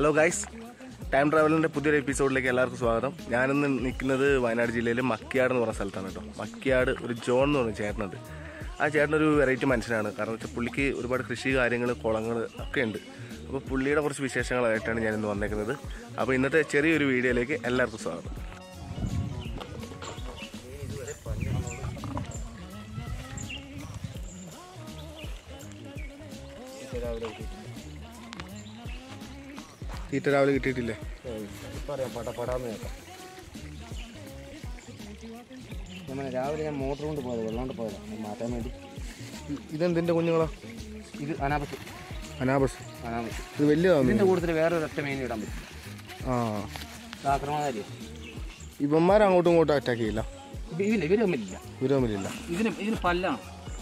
Hello guys time ട്രാവലിൻ്റെ പുതിയൊരു എപ്പിസോഡിലേക്ക് എല്ലാവർക്കും സ്വാഗതം ഞാനിന്ന് നിൽക്കുന്നത് വയനാട് ജില്ലയിലെ മക്കിയാട് എന്ന് പറഞ്ഞ സ്ഥലത്താണ് കേട്ടോ മക്കിയാട് ഒരു ജോൺ എന്ന് പറഞ്ഞ ചേട്ടനുണ്ട് ആ ചേട്ടനൊരു വെറൈറ്റി മനുഷ്യനാണ് കാരണം വെച്ചാൽ പുള്ളിക്ക് ഒരുപാട് കൃഷി കാര്യങ്ങൾ കുളങ്ങൾ ഒക്കെ ഉണ്ട് അപ്പോൾ പുള്ളിയുടെ കുറച്ച് വിശേഷങ്ങളായിട്ടാണ് ഞാൻ ഇന്ന് വന്നേക്കുന്നത് അപ്പോൾ ഇന്നത്തെ ചെറിയൊരു വീഡിയോയിലേക്ക് എല്ലാവർക്കും സ്വാഗതം തീറ്റ രാവിലെ കിട്ടിയിട്ടില്ലേ പറയാം പട പടാന്ന് കേൾക്കാം നമ്മൾ രാവിലെ ഞാൻ മോട്ടർ കൊണ്ട് പോയത് വെള്ളം കൊണ്ട് പോയതാണ് അത് മാറ്റാൻ വേണ്ടി ഇതെന്തിൻ്റെ കുഞ്ഞുങ്ങളാ ഇത് അനാപസ് അനാബസ് അനാപസ് ഇത് വലിയതാണ് ഇതിൻ്റെ കൂട്ടത്തിൽ വേറെ ഒരൊറ്റ മീൻ ഇടാൻ പറ്റും ആ ഇത് ആക്രമണകാരി ഇവന്മാർ അങ്ങോട്ടും ഇങ്ങോട്ടും അറ്റാക്ക് ചെയ്യില്ല ഇതില്ല ഇവര് തമ്മിലില്ല ഇവര് തമ്മിലില്ല ഇതിന് ഇതിന് പല്ലാണ്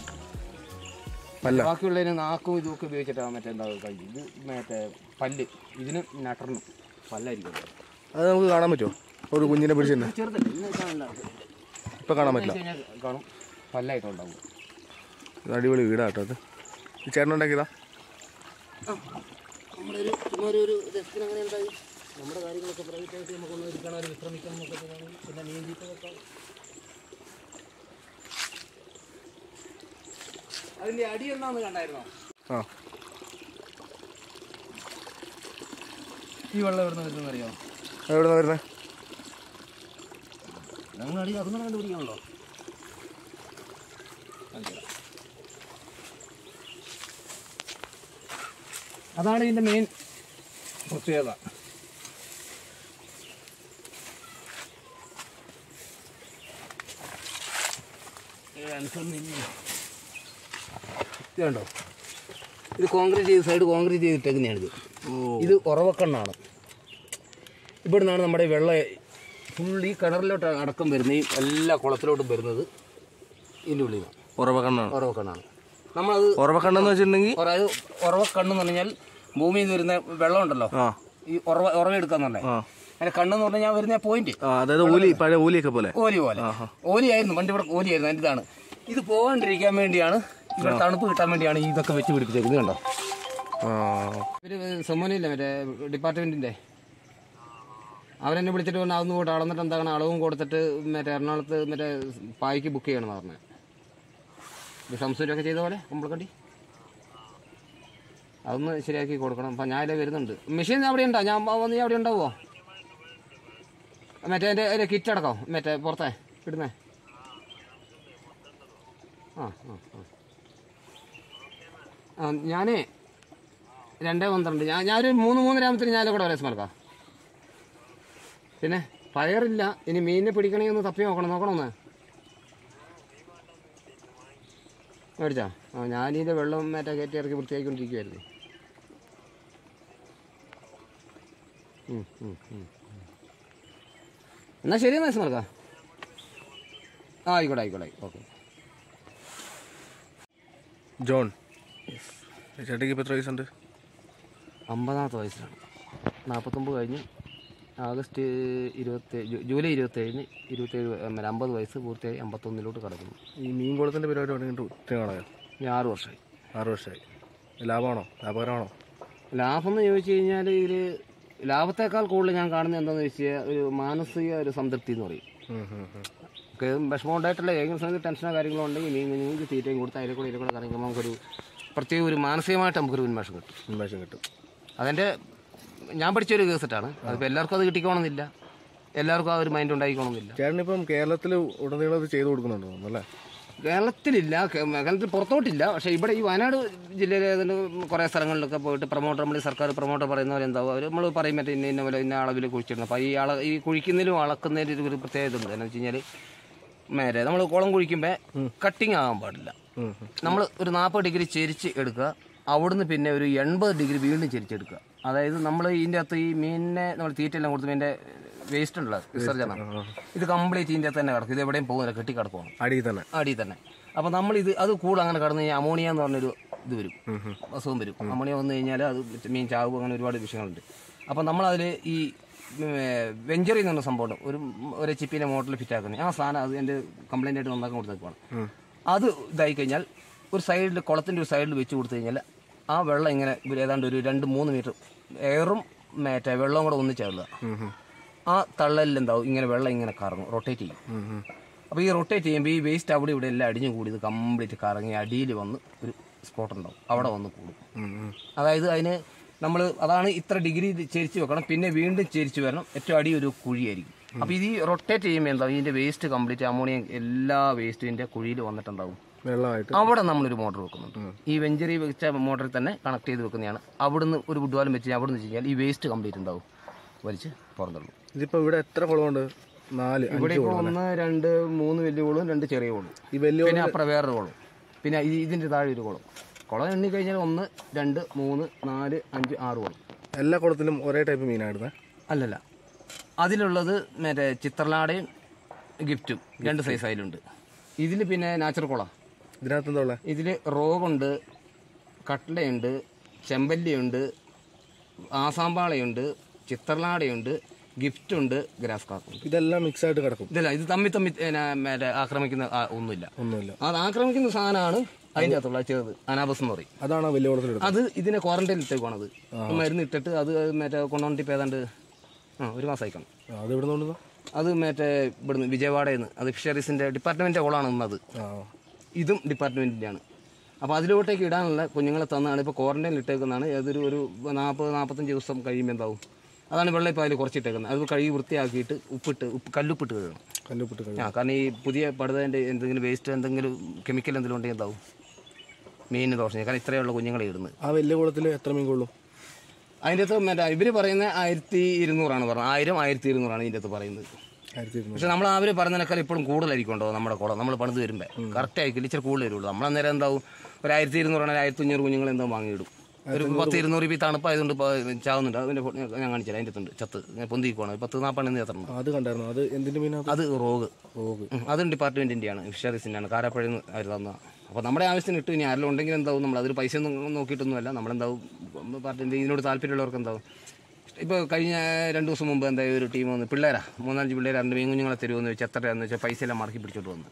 അല്ല ബാക്കിയുള്ളതിന് നാക്കും ഇതൊക്കെ ഉപയോഗിച്ചിട്ടാണ് മറ്റേ എന്താ കഴിക്കും ഇത് മറ്റേ പല്ല് ഇതിന് നട്ടറിനും പല്ലായിരിക്കും അത് നമുക്ക് കാണാൻ പറ്റുമോ ഒരു കുഞ്ഞിനെ പിടിച്ചിരുന്നെ ചെറുതല്ലേ ഇതിന് കാണില്ല ഇപ്പം കാണാൻ പറ്റില്ല കഴിഞ്ഞാൽ കാണും പല്ലായിട്ടുണ്ടാവും ഇത് അടിപൊളി വീടാട്ടോ അത് ഈ ചേട്ടനുണ്ടാക്കിയതാ നമ്മുടെ ഒരു ചുമ്മാ ഒരു ഒരു രസത്തിന് അങ്ങനെ ഉണ്ടായി നമ്മുടെ കാര്യങ്ങളൊക്കെ പ്രൈവറ്റായിട്ട് നമുക്കൊന്ന് ഇരിക്കണം ഒരു വിശ്രമിക്കണം എന്നൊക്കെ തോന്നി. പിന്നെ നീന്തിയിട്ട് വെക്കാം അതിന്റെ അടി എന്നാന്ന് കണ്ടായിരുന്നോ ആ ഈ വെള്ളം എവിടെ നിന്ന് അറിയാമോ എവിടെ നിന്ന് വരുന്നത് ഞങ്ങൾ അടി അതൊന്നും കണ്ടുപിടിക്കണല്ലോ അതാണ് ഇതിന്റെ മെയിൻ പ്രത്യേകത ഇത് കണ്ടോ ഇത് കോൺക്രീറ്റ് ചെയ്ത് സൈഡ് കോൺക്രീറ്റ് ചെയ്തിട്ടേക്കുന്നതാണിത് ഇത് ഉറവക്കണ്ണാണ് ഇവിടെ നിന്നാണ് നമ്മുടെ വെള്ളം ഫുൾ ഈ കിണറിലോട്ട് അടക്കം വരുന്ന ഈ എല്ലാ കുളത്തിലോട്ടും വരുന്നത് ഇതിൻ്റെ ഉള്ളിൽ നിന്നാണ് ഉറവക്കണ്ണാണ് ഉറവക്കണ്ണാണ് നമ്മളത് ഉറവക്കണ്ണെന്ന് വെച്ചിട്ടുണ്ടെങ്കിൽ അതായത് ഉറവക്കണ്ണെന്ന് പറഞ്ഞാൽ ഭൂമിയിൽ നിന്ന് വരുന്ന വെള്ളം ഉണ്ടല്ലോ ആ ഈ ഉറവ ഉറവെടുക്കാന്ന് പറഞ്ഞാൽ ആ അതിന്റെ കണ്ണെന്ന് പറഞ്ഞാൽ ഞാൻ വരുന്ന പോയിന്റ് ആ അതായത് ഓലി പഴയ ഓലിയൊക്കെ പോലെ ഓലി പോലെ ഓലിയായിരുന്നു പണ്ട് ഇവിടെ ഓലിയായിരുന്നു അതിൻ്റെ ഇതാണ് ഇത് പോകാണ്ടിരിക്കാൻ വേണ്ടിയാണ് ഇവിടെ തണുപ്പ് കിട്ടാൻ വേണ്ടിയാണ് ഈ ഇതൊക്കെ വെച്ച് പിടിപ്പിച്ചേക്കുന്നത് കണ്ടോ ആ ഒരു സമ്മനില്ല മറ്റേ ഡിപ്പാർട്ട്മെന്റിന്റെ അവരെന്നെ വിളിച്ചിട്ട് പറഞ്ഞു അതൊന്നും പോയിട്ട് അളന്നിട്ട് എന്താണ് അളവും കൊടുത്തിട്ട് മറ്റേ എറണാകുളത്ത് മറ്റേ പായ്ക്ക് ബുക്ക് ചെയ്യണമെന്ന് പറഞ്ഞത് ഇത് ഷംസൂരൊക്കെ ചെയ്ത പോലെ കുമ്പളക്കണ്ടി അതൊന്ന് ശരിയാക്കി കൊടുക്കണം അപ്പം ഞാൻ അതിലെ വരുന്നുണ്ട് മെഷീൻ അവിടെ ഉണ്ടോ ഞാൻ വന്ന് അവിടെ ഉണ്ടാവുമോ മറ്റേ എൻ്റെ ഒരു കിറ്റ് അടക്കം മറ്റേ പുറത്തെ ഇടുന്നേ ആ ആ ആ ആ ഞാനേ രണ്ടേ പന്ത്രണ്ട് ഞാൻ ഞാനൊരു മൂന്ന് മൂന്നര ആകുമ്പത്തിന് ഞാൻ കൂടെ വരാം സ്മാർക്കാം പിന്നെ പയറില്ല ഇനി മീനിനെ പിടിക്കണമെങ്കിൽ ഒന്ന് തപ്പി നോക്കണം നോക്കണമെന്ന് മേടിച്ചാ ആ ഞാനിതിൻ്റെ വെള്ളം മറ്റേ കയറ്റി ഇറക്കി വൃത്തിയാക്കിക്കൊണ്ടിരിക്കുവായിരുന്നു ഉം, ഉം, ഉം, ഉം. എന്നാ ശരി എന്നാ സ്മാർക്കാം ആ ആയിക്കോട്ടെ ആയിക്കോട്ടെ ഓക്കെ ജോൺ ചേട്ടയ്ക്ക് ഇപ്പോൾ എത്ര വയസ്സുണ്ട് അമ്പതാമത്തെ വയസ്സിലാണ് നാൽപ്പത്തൊമ്പത് കഴിഞ്ഞ് ആഗസ്റ്റ് ഇരുപത്തി ജൂലൈ ഇരുപത്തേഴിന് ഇരുപത്തേഴ് മറ്റേ അമ്പത് വയസ്സ് പൂർത്തിയായി അമ്പത്തൊന്നിലോട്ട് കടക്കുന്നു ഈ മീൻകുളത്തിൻ്റെ പരിപാടി തുടങ്ങിയിട്ട് ഒത്തിരി നാളായോ ഇനി ആറ് വർഷമായി ആറ് വർഷമായി ലാഭമാണോ ലാഭകരമാണോ ലാഭം എന്ന് ചോദിച്ചു കഴിഞ്ഞാൽ ഇതിൽ ലാഭത്തേക്കാൾ കൂടുതൽ ഞാൻ കാണുന്നത് എന്താണെന്ന് വെച്ചാൽ ഒരു മാനസിക ഒരു സംതൃപ്തി എന്ന് പറയും ഉം, ഉം, ഉം. നമുക്ക് വിഷമം ഉണ്ടായിട്ടില്ല ഏതെങ്കിലും സമയത്ത് ടെൻഷനോ കാര്യങ്ങളോ ഉണ്ടെങ്കിൽ മീൻ കുഞ്ഞുങ്ങൾക്ക് തീറ്റയും കൊടുത്ത് അതിലെ കൂടെ ഇതിലെ കൂടെ കറങ്ങുമ്പോൾ നമുക്കൊരു പ്രത്യേക ഒരു മാനസികമായിട്ട് നമുക്കൊരു ഉന്മേഷം കിട്ടും ഉന്മേഷം കിട്ടും അതെൻ്റെ ഞാൻ പഠിച്ചൊരു കേസിട്ടാണ് അതിപ്പോൾ എല്ലാവർക്കും അത് കിട്ടിക്കോണമെന്നില്ല എല്ലാവർക്കും ആ ഒരു മൈൻഡ് ഉണ്ടായിക്കോണമെന്നില്ല ചേട്ടനിപ്പം കേരളത്തിൽ ഉടനീളം ഇത് ചെയ്തു കൊടുക്കുന്നുണ്ടോ അല്ലേ കേരളത്തിലില്ല കേ- കേരളത്തിൽ പുറത്തോട്ടില്ല പക്ഷേ ഇവിടെ ഈ വയനാട് ജില്ലയിലെ ഏതാണ്ട് കുറേ സ്ഥലങ്ങളിലൊക്കെ പോയിട്ട് പ്രൊമോട്ടർ നമ്മൾ ഈ സർക്കാർ പ്രൊമോട്ടർ പറയുന്ന പോലെ എന്താവും അവർ നമ്മൾ പറയും മറ്റേ ഇന്ന ഇന്ന പോലെ ഇന്ന അളവിൽ കുഴിച്ചിടണം അപ്പോൾ ഈ അള ഈ കുഴിക്കുന്നതിലും അളക്കുന്നതിലും ഒരു പ്രത്യേകത ഉണ്ട് എന്ന് വെച്ച് കഴിഞ്ഞാൽ മേലെ നമ്മൾ കുളം കുഴിക്കുമ്പോൾ കട്ടിങ് ആകാൻ പാടില്ല ഉം, ഉം. നമ്മൾ ഒരു നാൽപ്പത് ഡിഗ്രി ചെരിച്ച് എടുക്കുക അവിടുന്ന് പിന്നെ ഒരു എൺപത് ഡിഗ്രി വീണ്ടും ചെരിച്ചെടുക്കുക അതായത് നമ്മൾ ഇതിൻ്റെ അകത്ത് ഈ മീനിനെ നമ്മൾ തീറ്റെല്ലാം കൊടുത്ത് മീനിൻ്റെ വേസ്റ്റ് ഉണ്ടല്ലോ വിസർജനം ഇത് കംപ്ലീറ്റ് ഇതിൻ്റെ അകത്ത് തന്നെ കിടക്കും ഇത് എവിടെയും പോകുന്നില്ല കെട്ടി കിടക്കുവാണ് അടിയിൽ തന്നെ അടിയിൽ തന്നെ അപ്പോൾ നമ്മൾ ഇത് അത് കൂടുതൽ അങ്ങനെ കടന്നു കഴിഞ്ഞാൽ അമോണിയ എന്ന് പറഞ്ഞൊരു ഇത് വരും അസുഖം വരും അമോണിയ വന്നു കഴിഞ്ഞാൽ അത് മീൻ ചാവും അങ്ങനെ ഒരുപാട് വിഷയങ്ങളുണ്ട് അപ്പോൾ നമ്മളതിൽ ഈ വെഞ്ചറി എന്ന് പറഞ്ഞ സംഭവം ഉണ്ട്. ഒരു ഒരു ചിപ്പിനെ മോട്ടറിൽ ഫിറ്റ് ആക്കുന്നത് ആ സാധനം അത് എൻ്റെ കംപ്ലൈൻ്റ് ആയിട്ട് നന്നാക്കാൻ കൊടുത്തേക്കുവാണ് അത് ഇതായി കഴിഞ്ഞാൽ ഒരു സൈഡിൽ കുളത്തിൻ്റെ ഒരു സൈഡിൽ വെച്ച് കൊടുത്തു കഴിഞ്ഞാൽ ആ വെള്ളം ഇങ്ങനെ ഒരു ഏതാണ്ട് ഒരു രണ്ട് മൂന്ന് മീറ്റർ എയറും മറ്റേ വെള്ളവും കൂടെ ഒന്നിച്ചുള്ള ആ തള്ളലിൽ എന്താവും ഇങ്ങനെ വെള്ളം ഇങ്ങനെ കറങ്ങും റൊട്ടേറ്റ് ചെയ്യും അപ്പോൾ ഈ റൊട്ടേറ്റ് ചെയ്യുമ്പോൾ ഈ വേസ്റ്റ് അവിടെ ഇവിടെ എല്ലാം അടിഞ്ഞു കൂടി ഇത് കംപ്ലീറ്റ് കറങ്ങി അടിയിൽ വന്ന് ഒരു സ്പോട്ട് ഉണ്ടാവും അവിടെ വന്ന് കൂടും അതായത് അതിന് നമ്മൾ അതാണ് ഇത്ര ഡിഗ്രി ചെരിച്ച് വെക്കണം പിന്നെ വീണ്ടും ചെരിച്ച് വരണം ഏറ്റവും അടി ഒരു കുഴിയായിരിക്കും അപ്പോൾ ഇത് ഈ റൊട്ടേറ്റ് ചെയ്യുമ്പോൾ എന്താവും ഇതിൻ്റെ വേസ്റ്റ് കംപ്ലീറ്റ് അമോണിയം എല്ലാ വേസ്റ്റും ഇതിൻ്റെ കുഴിയിൽ വന്നിട്ടുണ്ടാവും വെള്ളമായിട്ട് അവിടെ നമ്മളൊരു മോട്ടർ വെക്കുന്നുണ്ട് ഈ വെഞ്ചറി വെച്ച മോട്ടറിൽ തന്നെ കണക്ട് ചെയ്ത് വെക്കുന്നതാണ് അവിടുന്ന് ഒരു വുഡ്വാലം വെച്ച് അവിടുന്ന് വെച്ച് കഴിഞ്ഞാൽ ഈ വേസ്റ്റ് കംപ്ലീറ്റ് ഉണ്ടാവും വലിച്ച് പുറന്തള്ളും ഇതിപ്പോ ഇവിടെ എത്ര കുളമുണ്ട് നാല് ഇവിടെ ഇപ്പോൾ ഒന്ന് രണ്ട് മൂന്ന് വലിയ കുളവും രണ്ട് ചെറിയ കുളവും ഈ വലിയ പിന്നെ അപ്പുറം വേറൊരു കുളം പിന്നെ ഈ ഇതിൻ്റെ താഴെ ഒരു കുളം കുളം എണ്ണി കഴിഞ്ഞാൽ ഒന്ന് രണ്ട് മൂന്ന് നാല് അഞ്ച് ആറ് കുളം എല്ലാ കുളത്തിലും ഒരേ ടൈപ്പ് മീനായിരുന്നേ അല്ലല്ല അതിലുള്ളത് മറ്റേ ചിത്രലാടയും ഗിഫ്റ്റും രണ്ട് സൈസ് അതിലുണ്ട് ഇതിൽ പിന്നെ നാച്ചുറൽ കുളം ഇതിനകത്ത് എന്താ ഉള്ളത് ഇതിൽ റോഗുണ്ട് കട്ട്ലയുണ്ട് ചെമ്പല്ലിയുണ്ട് ആസാമ്പാളയുണ്ട് ചിത്രലാടയുണ്ട് ഗിഫ്റ്റുണ്ട് ഗ്രാസ് കാക്കുണ്ട് ഇതെല്ലാം മിക്സ് ആയിട്ട് കിടക്കും ഇതല്ല ഇത് തമ്മി തമ്മി ഏ, മറ്റേ ആക്രമിക്കുന്ന ആ, ഒന്നുമില്ല ഒന്നുമില്ല അത് ആക്രമിക്കുന്ന സാധനമാണ് അതിൻ്റെ അകത്തുള്ള ചെറുത് അനാബസ് എന്ന് പറയും അതാണ് ആ വലിയ കുളത്തിലെടുത്തത് അത് ഇതിനെ ക്വാറന്റൈനിൽ ഇട്ടേക്കുവാണത് മരുന്ന് ഇട്ടിട്ട് അത് മറ്റേ കൊണ്ടുവന്നിട്ട് ഇപ്പോൾ ഏതാണ്ട് ആ ഒരു മാസമായി കാണും ആ, അത് ഇവിടെ നിന്ന് അത് മറ്റേ ഇവിടുന്ന് വിജയവാഡയിൽ നിന്ന് അത് ഫിഷറീസിൻ്റെ ഡിപ്പാർട്ട്മെൻറ്റിൻ്റെ കോളാണ് ഇന്നത് ആ ഇതും ഡിപ്പാർട്ട്മെൻറ്റിൻ്റെയാണ് അപ്പോൾ അതിലോട്ടേക്ക് ഇടാനുള്ള കുഞ്ഞുങ്ങളെ തന്നാണ് ഇപ്പോൾ ക്വാറന്റൈനിൽ ഇട്ടേക്കുന്നതാണ് ഏതൊരു ഒരു നാൽപ്പത് നാൽപ്പത്തഞ്ച് ദിവസം കഴിയുമ്പോൾ എന്താവും അതാണ് വെള്ളം ഇപ്പോൾ അതിൽ കുറച്ചിട്ടേക്കുന്നത് അത് കഴുകി വൃത്തിയാക്കിയിട്ട് ഉപ്പിട്ട് ഉപ്പ് കല്ലുപ്പിട്ട് കഴുകണം കല്ലുപ്പിട്ട് കഴിയും ആ കാരണം ഈ പുതിയ പടുതതിൻ്റെ എന്തെങ്കിലും വേസ്റ്റ് എന്തെങ്കിലും കെമിക്കൽ എന്തെങ്കിലും ഉണ്ടെങ്കിൽ എന്താവും മീനിന് ദോഷം ചെയ്യും. കാരണം ഇത്രയുള്ള കുഞ്ഞുങ്ങളെ ഇടുന്നത് ആ വലിയ കുളത്തിൽ എത്ര മീൻ കൊള്ളും അതിൻ്റെ അകത്ത് മറ്റേ ഇവർ പറയുന്നത് ആയിരത്തി ഇരുന്നൂറാണ് പറഞ്ഞത് ആയിരം ആയിരത്തി ഇരുന്നൂറാണ് ഇതിൻ്റെ അകത്ത് പറയുന്നത് ആയിരത്തി ഇരുന്നൂറ് പക്ഷെ നമ്മൾ അവർ പറഞ്ഞതിനേക്കാൾ ഇപ്പോഴും കൂടുതലായിരിക്കും ഉണ്ടോ നമ്മുടെ കുളം നമ്മൾ പണിത് വരുമ്പോൾ കറക്റ്റ് ആയിരിക്കും ഇച്ചിരി കൂടുതൽ വരുള്ളൂ നമ്മൾ അന്നേരം എന്താവും ഒരു ആയിരത്തി ഇരുന്നൂറാണ് ആയിരത്തി അഞ്ഞൂറ് കുഞ്ഞുങ്ങൾ എന്തോ വാങ്ങിയിടും ഒരു പത്ത് ഇരുന്നൂറ് ഇപ്പം തണുപ്പായതുകൊണ്ട് ഇപ്പോൾ ചാവുന്നുണ്ട് അതിൻ്റെ ഫോ- ഞാൻ കാണിച്ചില്ല അതിൻ്റെ അകത്തുണ്ട് ചത്ത് ഞാൻ പൊന്തിക്കുവാണ് പത്ത് നാൽപ്പണ്ണം എത്ര ആ, അത് കണ്ടായിരുന്നു അത് എന്തിന്റെ മീനാ അത് റോഗ് റോഗ് ഉം, അതും ഡിപ്പാർട്ട്മെന്റിന്റെയാണ് ഫിഷറീസിന്റെയാണ് കാരാപ്പുഴയിൽ നിന്ന് അവർ തന്ന അപ്പോൾ നമ്മുടെ ആവശ്യത്തിന് ഇട്ട് ഇനി ആരെങ്കിലും ഉണ്ടെങ്കിൽ എന്താവും നമ്മൾ അതൊരു പൈസ ഒന്നും നോക്കിയിട്ടൊന്നുമല്ല നമ്മളെന്താവും പാർട്ടി ഇതിനോട് താല്പര്യമുള്ളവർക്ക് എന്താവും ഇപ്പോൾ കഴിഞ്ഞ രണ്ട് ദിവസം മുമ്പ് എന്താ ഒരു ടീം വന്ന് പിള്ളേരാ മൂന്നാലഞ്ച് പിള്ളേർ രണ്ട് മീൻ കുഞ്ഞുങ്ങളെ തരുമെന്ന് വെച്ച് എത്രയാണെന്ന് വെച്ചാൽ പൈസ എല്ലാം മടക്കി പിടിച്ചോട്ട് വന്ന്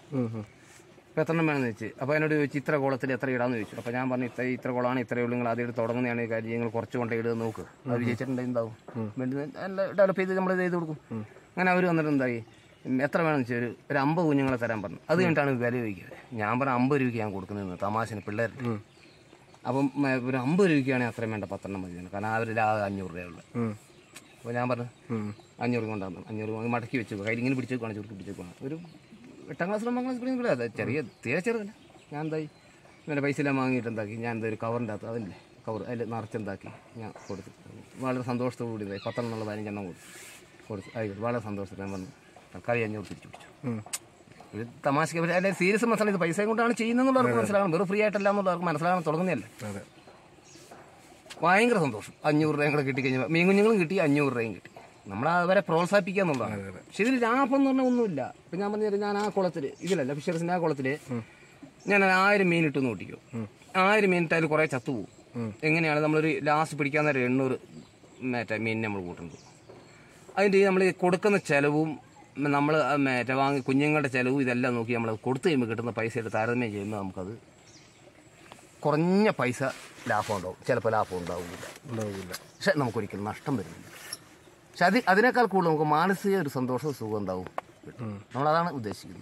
അപ്പോൾ എത്ര എണ്ണം വേണമെന്ന് വെച്ച് അപ്പോൾ എന്നോട് ചോദിച്ചു ഇത്ര കുളത്തിൽ എത്ര ഇടാന്ന് ചോദിച്ചു അപ്പോൾ ഞാൻ പറഞ്ഞു ഇത്ര ഇത്ര കുളമാണ് ഇത്രയേ ഉള്ളൂ നിങ്ങൾ ആദ്യം തുടങ്ങുന്നതാണ് ഈ കാര്യം നിങ്ങൾ കുറച്ച് കൊണ്ട് ഇടുക നോക്ക് അത് വിജയിച്ചിട്ടുണ്ടെങ്കിൽ എന്താവും വേണ്ടി നല്ല ഡെവലപ്പ് ചെയ്ത് നമ്മൾ ചെയ്ത് കൊടുക്കും അങ്ങനെ അവർ വന്നിട്ട് എന്തായി ഉം, എത്ര വേണമെന്ന് വെച്ചാൽ ഒരു ഒരു അമ്പത് കുഞ്ഞുങ്ങളെ തരാൻ പറഞ്ഞു അത് കഴിഞ്ഞിട്ടാണ് വില ചോദിക്കുന്നത് ഞാൻ പറഞ്ഞു അമ്പത് രൂപയ്ക്ക് ഞാൻ കൊടുക്കുന്നതെന്ന് തമാശന് പിള്ളേരുടെ അപ്പം മ, ഒരു അമ്പത് രൂപയ്ക്കാണെങ്കിൽ അത്രയും വേണ്ട പത്തെണ്ണം മതി കാരണം അവരുടെ ആ അഞ്ഞൂറ് രൂപയുള്ള അപ്പോൾ ഞാൻ പറഞ്ഞു അഞ്ഞൂറ് കൊണ്ടാണ് അഞ്ഞൂറ് വാങ്ങി മടക്കി വെച്ചു കയ്യിൽ ഇങ്ങനെ പിടിച്ചേക്കുവാണ് ചുരുക്കി പിടിച്ചേക്കുവാണ് ഒരു എട്ടാം ക്ലാസ് ഒമ്പതാം ക്ലാസ് പഠിക്കുമ്പോൾ അതെ ചെറിയ തീരെ ചെറുതല്ല ഞാൻ എന്തായി ഇങ്ങനെ പൈസ എല്ലാം വാങ്ങിയിട്ട് എന്താക്കി ഞാൻ എന്താ ഒരു കവറിൻ്റെ അകത്ത് അതില്ലേ കവർ അതിൽ നിറച്ചെന്താക്കി ഞാൻ കൊടുത്തു വളരെ സന്തോഷത്തോടു കൂടി ഇതായി പത്തെണ്ണം എന്നുള്ള പതിനഞ്ചെണ്ണം കൊടുത്തു കൊടുത്തു ആയിക്കോട്ടെ വളരെ സന്തോഷത്തോടെ ഞാൻ പറഞ്ഞു തൽക്കാലം അഞ്ഞൂറ് തിരിച്ചു പിടിച്ചു ഇത് തമാശക്ക് പക്ഷേ അല്ലെങ്കിൽ സീരിയസ് മനസ്സിലായി ഇത് പൈസ കൊണ്ടാണ് ചെയ്യുന്നതെന്നുള്ളവർക്ക് മനസ്സിലാകണം വെറും ഫ്രീ ആയിട്ടല്ല എന്നുള്ളവർക്ക് മനസ്സിലാകാൻ തുടങ്ങുന്നതല്ല അതെ ഭയങ്കര സന്തോഷം അഞ്ഞൂറ് രൂപയും കൂടെ കിട്ടിക്കഴിഞ്ഞാൽ മീൻ കുഞ്ഞുങ്ങളും കിട്ടി അഞ്ഞൂറ് രൂപയും കിട്ടി നമ്മൾ അവരെ പ്രോത്സാഹിപ്പിക്കുക എന്നുള്ളതാണ് പക്ഷെ ഇതിൽ ലാഭം എന്ന് പറഞ്ഞാൽ ഒന്നുമില്ല ഇപ്പം ഞാൻ പറഞ്ഞു ഞാൻ ആ കുളത്തിൽ ഇതിലല്ല ഫിഷറീസിൻ്റെ ആ കുളത്തിൽ ഞാൻ ആയിരം മീൻ ഇട്ടെന്ന് കൂട്ടിക്കും ആയിരം മീൻ ഇട്ടാൽ കുറേ ചത്തുപോകും എങ്ങനെയാണ് നമ്മളൊരു ലാസ്റ്റ് പിടിക്കാൻ നേരം എണ്ണൂറ് മറ്റേ മീൻ നമ്മൾ കൂട്ടുന്നത് അതിൻ്റെ നമ്മൾ കൊടുക്കുന്ന ചിലവും നമ്മൾ മറ്റേ വാങ്ങി കുഞ്ഞുങ്ങളുടെ ചിലവും ഇതെല്ലാം നോക്കി നമ്മൾ കൊടുത്തു കഴിയുമ്പോൾ കിട്ടുന്ന പൈസയുടെ താരതമ്യം ചെയ്യുമ്പോൾ നമുക്കത് കുറഞ്ഞ പൈസ ലാഭം ഉണ്ടാവും ചിലപ്പോൾ ലാഭം ഉണ്ടാവില്ല ഉണ്ടാവില്ല പക്ഷെ നമുക്കൊരിക്കലും നഷ്ടം വരുന്നില്ല പക്ഷെ അത് അതിനേക്കാൾ കൂടുതൽ നമുക്ക് മാനസിക ഒരു സന്തോഷവും സുഖം ഉണ്ടാവും നമ്മളതാണ് ഉദ്ദേശിക്കുന്നത്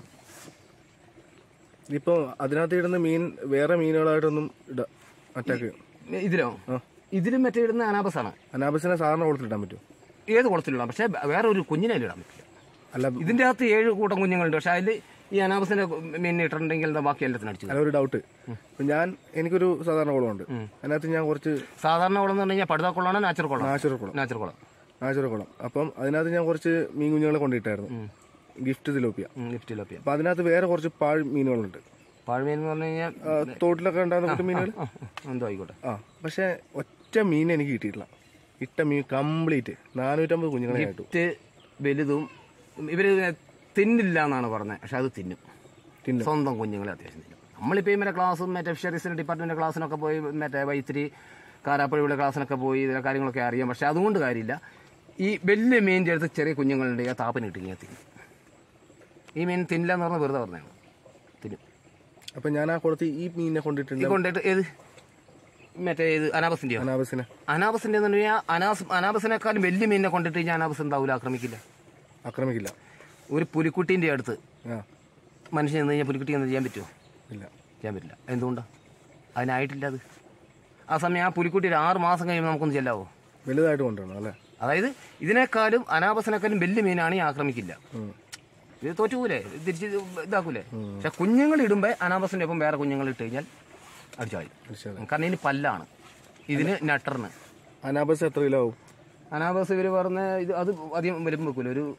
ഇപ്പൊ അതിനകത്ത് ഇടുന്ന മീൻ വേറെ മീനുകളായിട്ടൊന്നും ഇട അറ്റാക്ക് ഇതിലോ ഇതിലും മറ്റേ ഇടുന്ന അനാബസാണ് അനാബസിനെ സാധാരണ കുളത്തിലിടാൻ പറ്റുമോ ഏത് കുളത്തിലിടാം പക്ഷേ വേറെ ഒരു കുഞ്ഞിനെ അതിൽ ഇടാൻ പറ്റില്ല അല്ല ഇതിൻ്റെ അകത്ത് ഏഴ് കൂട്ടം കുഞ്ഞുങ്ങളുണ്ട് പക്ഷെ അതിൽ ഈ അനാബസിന്റെ മീൻ ഇട്ടിട്ടുണ്ടെങ്കിൽ എന്താ ബാക്കി എല്ലാത്തിനും അടിച്ചു അല്ല ഒരു ഡൗട്ട് ഇപ്പൊ ഞാൻ എനിക്കൊരു സാധാരണ കുളമുണ്ട് അതിനകത്ത് ഞാൻ കുറച്ച് സാധാരണ കുളം എന്ന് പറഞ്ഞു കഴിഞ്ഞാൽ പടുതാ കുളമാണ് നാച്ചുറൽ കുളം നാച്ചുറൽ കുളം നാച്ചുറൽ കുളം നാച്ചുറൽ കുളം അപ്പം അതിനകത്ത് ഞാൻ കുറച്ച് മീൻ കുഞ്ഞുങ്ങളെ കൊണ്ടിട്ടായിരുന്നു ഗിഫ്റ്റ് തിലോപ്പിയ ഗിഫ്റ്റിലൊക്കെ അപ്പൊ അതിനകത്ത് വേറെ കുറച്ച് പാഴ് മീനുകളുണ്ട് പാഴ്മീൻ എന്ന് പറഞ്ഞു കഴിഞ്ഞാൽ ആ, തോട്ടിലൊക്കെ ഉണ്ടാകുന്ന കുറച്ച് മീനുകൾ ആ, ആ, എന്തോ ആയിക്കോട്ടെ ആ പക്ഷെ ഒറ്റ മീൻ എനിക്ക് കിട്ടിയിട്ടില്ല ഇട്ട മീൻ കംപ്ലീറ്റ് നാനൂറ്റമ്പത് കുഞ്ഞുങ്ങളെ ആയിട്ടു ഇറ്റ് വലുതും ഇവര് തിന്നില്ല എന്നാണ് പറഞ്ഞത് പക്ഷെ അത് തിന്നും തിന്നും. സ്വന്തം കുഞ്ഞുങ്ങളെ അത്യാവശ്യം തിന്നും നമ്മളിപ്പോൾ ഈ മറ്റേ ക്ലാസ്സും മറ്റേ ഫിഷറീസിൻ്റെ ഡിപ്പാർട്ട്മെൻറ്റ് ക്ലാസ്സിനൊക്കെ പോയി മറ്റേ വൈത്തിരി കാരാപ്പുഴയുടെ ക്ലാസ്സിനൊക്കെ പോയി ഇതിലെ കാര്യങ്ങളൊക്കെ അറിയാം പക്ഷെ അതുകൊണ്ട് കാര്യമില്ല ഈ വലിയ മീനിൻ്റെ അടുത്ത് ചെറിയ കുഞ്ഞുങ്ങളുണ്ട് ആ താപ്പിന് കിട്ടിങ്ങനെ തിന്നും ഈ മീൻ തിന്നില്ല എന്ന് പറഞ്ഞാൽ വെറുതെ പറഞ്ഞാണ് തിന്നും അപ്പൊ ഞാൻ ആ കുളത്തിൽ ഈ മീനിനെ കൊണ്ടിട്ടുണ്ട് ഈ കൊണ്ടിട്ട് ഏത് മറ്റേ ഇത് അനാബസിന്റെയോ അനാബസിനെ അനാബസിന്റെ എന്ന് പറഞ്ഞാൽ അനാസ് അനാബസിനെക്കാളും വലിയ മീനിനെ കൊണ്ടിട്ട് കഴിഞ്ഞാൽ അനാബസ് എന്താവില്ല ആക്രമിക്കില്ല ആക്രമിക്കില്ല ഒരു പുലിക്കുട്ടീൻ്റെ അടുത്ത് ആ മനുഷ്യൻ നിന്ന് കഴിഞ്ഞാൽ പുലിക്കുട്ടി എന്ന് ചെയ്യാൻ പറ്റുമോ ഇല്ല ചെയ്യാൻ പറ്റില്ല എന്തുകൊണ്ടാണ് അതിനായിട്ടില്ല അത് ആ സമയം ആ പുലിക്കുട്ടി ഒരു ആറ് മാസം കഴിയുമ്പോൾ നമുക്കൊന്ന് ചെല്ലാവോ വലുതായിട്ട് കൊണ്ടുവരണം അല്ലേ അതായത് ഇതിനേക്കാളും അനാബസിനേക്കാളും വലിയ മീനാണ് ഈ ആക്രമിക്കില്ല ഉം. ഇത് തോറ്റുപോലേ ഇത് തിരിച്ച് ഇതാക്കൂലേ പക്ഷെ കുഞ്ഞുങ്ങൾ ഇടുമ്പോൾ അനാബസിന്റെ ഒപ്പം വേറെ കുഞ്ഞുങ്ങൾ ഇട്ട് കഴിഞ്ഞാൽ അടിച്ചാൽ മനസ്സിലായി. കാരണം ഇതിന് പല്ലാണ് ഇതിന് നട്ടറിന് അനാബസ് എത്ര കിലോ ആവും അനാബസ് ഇവർ പറഞ്ഞ ഇത് അത് അധികം വരുമ്പോൾ വെക്കൂല ഒരു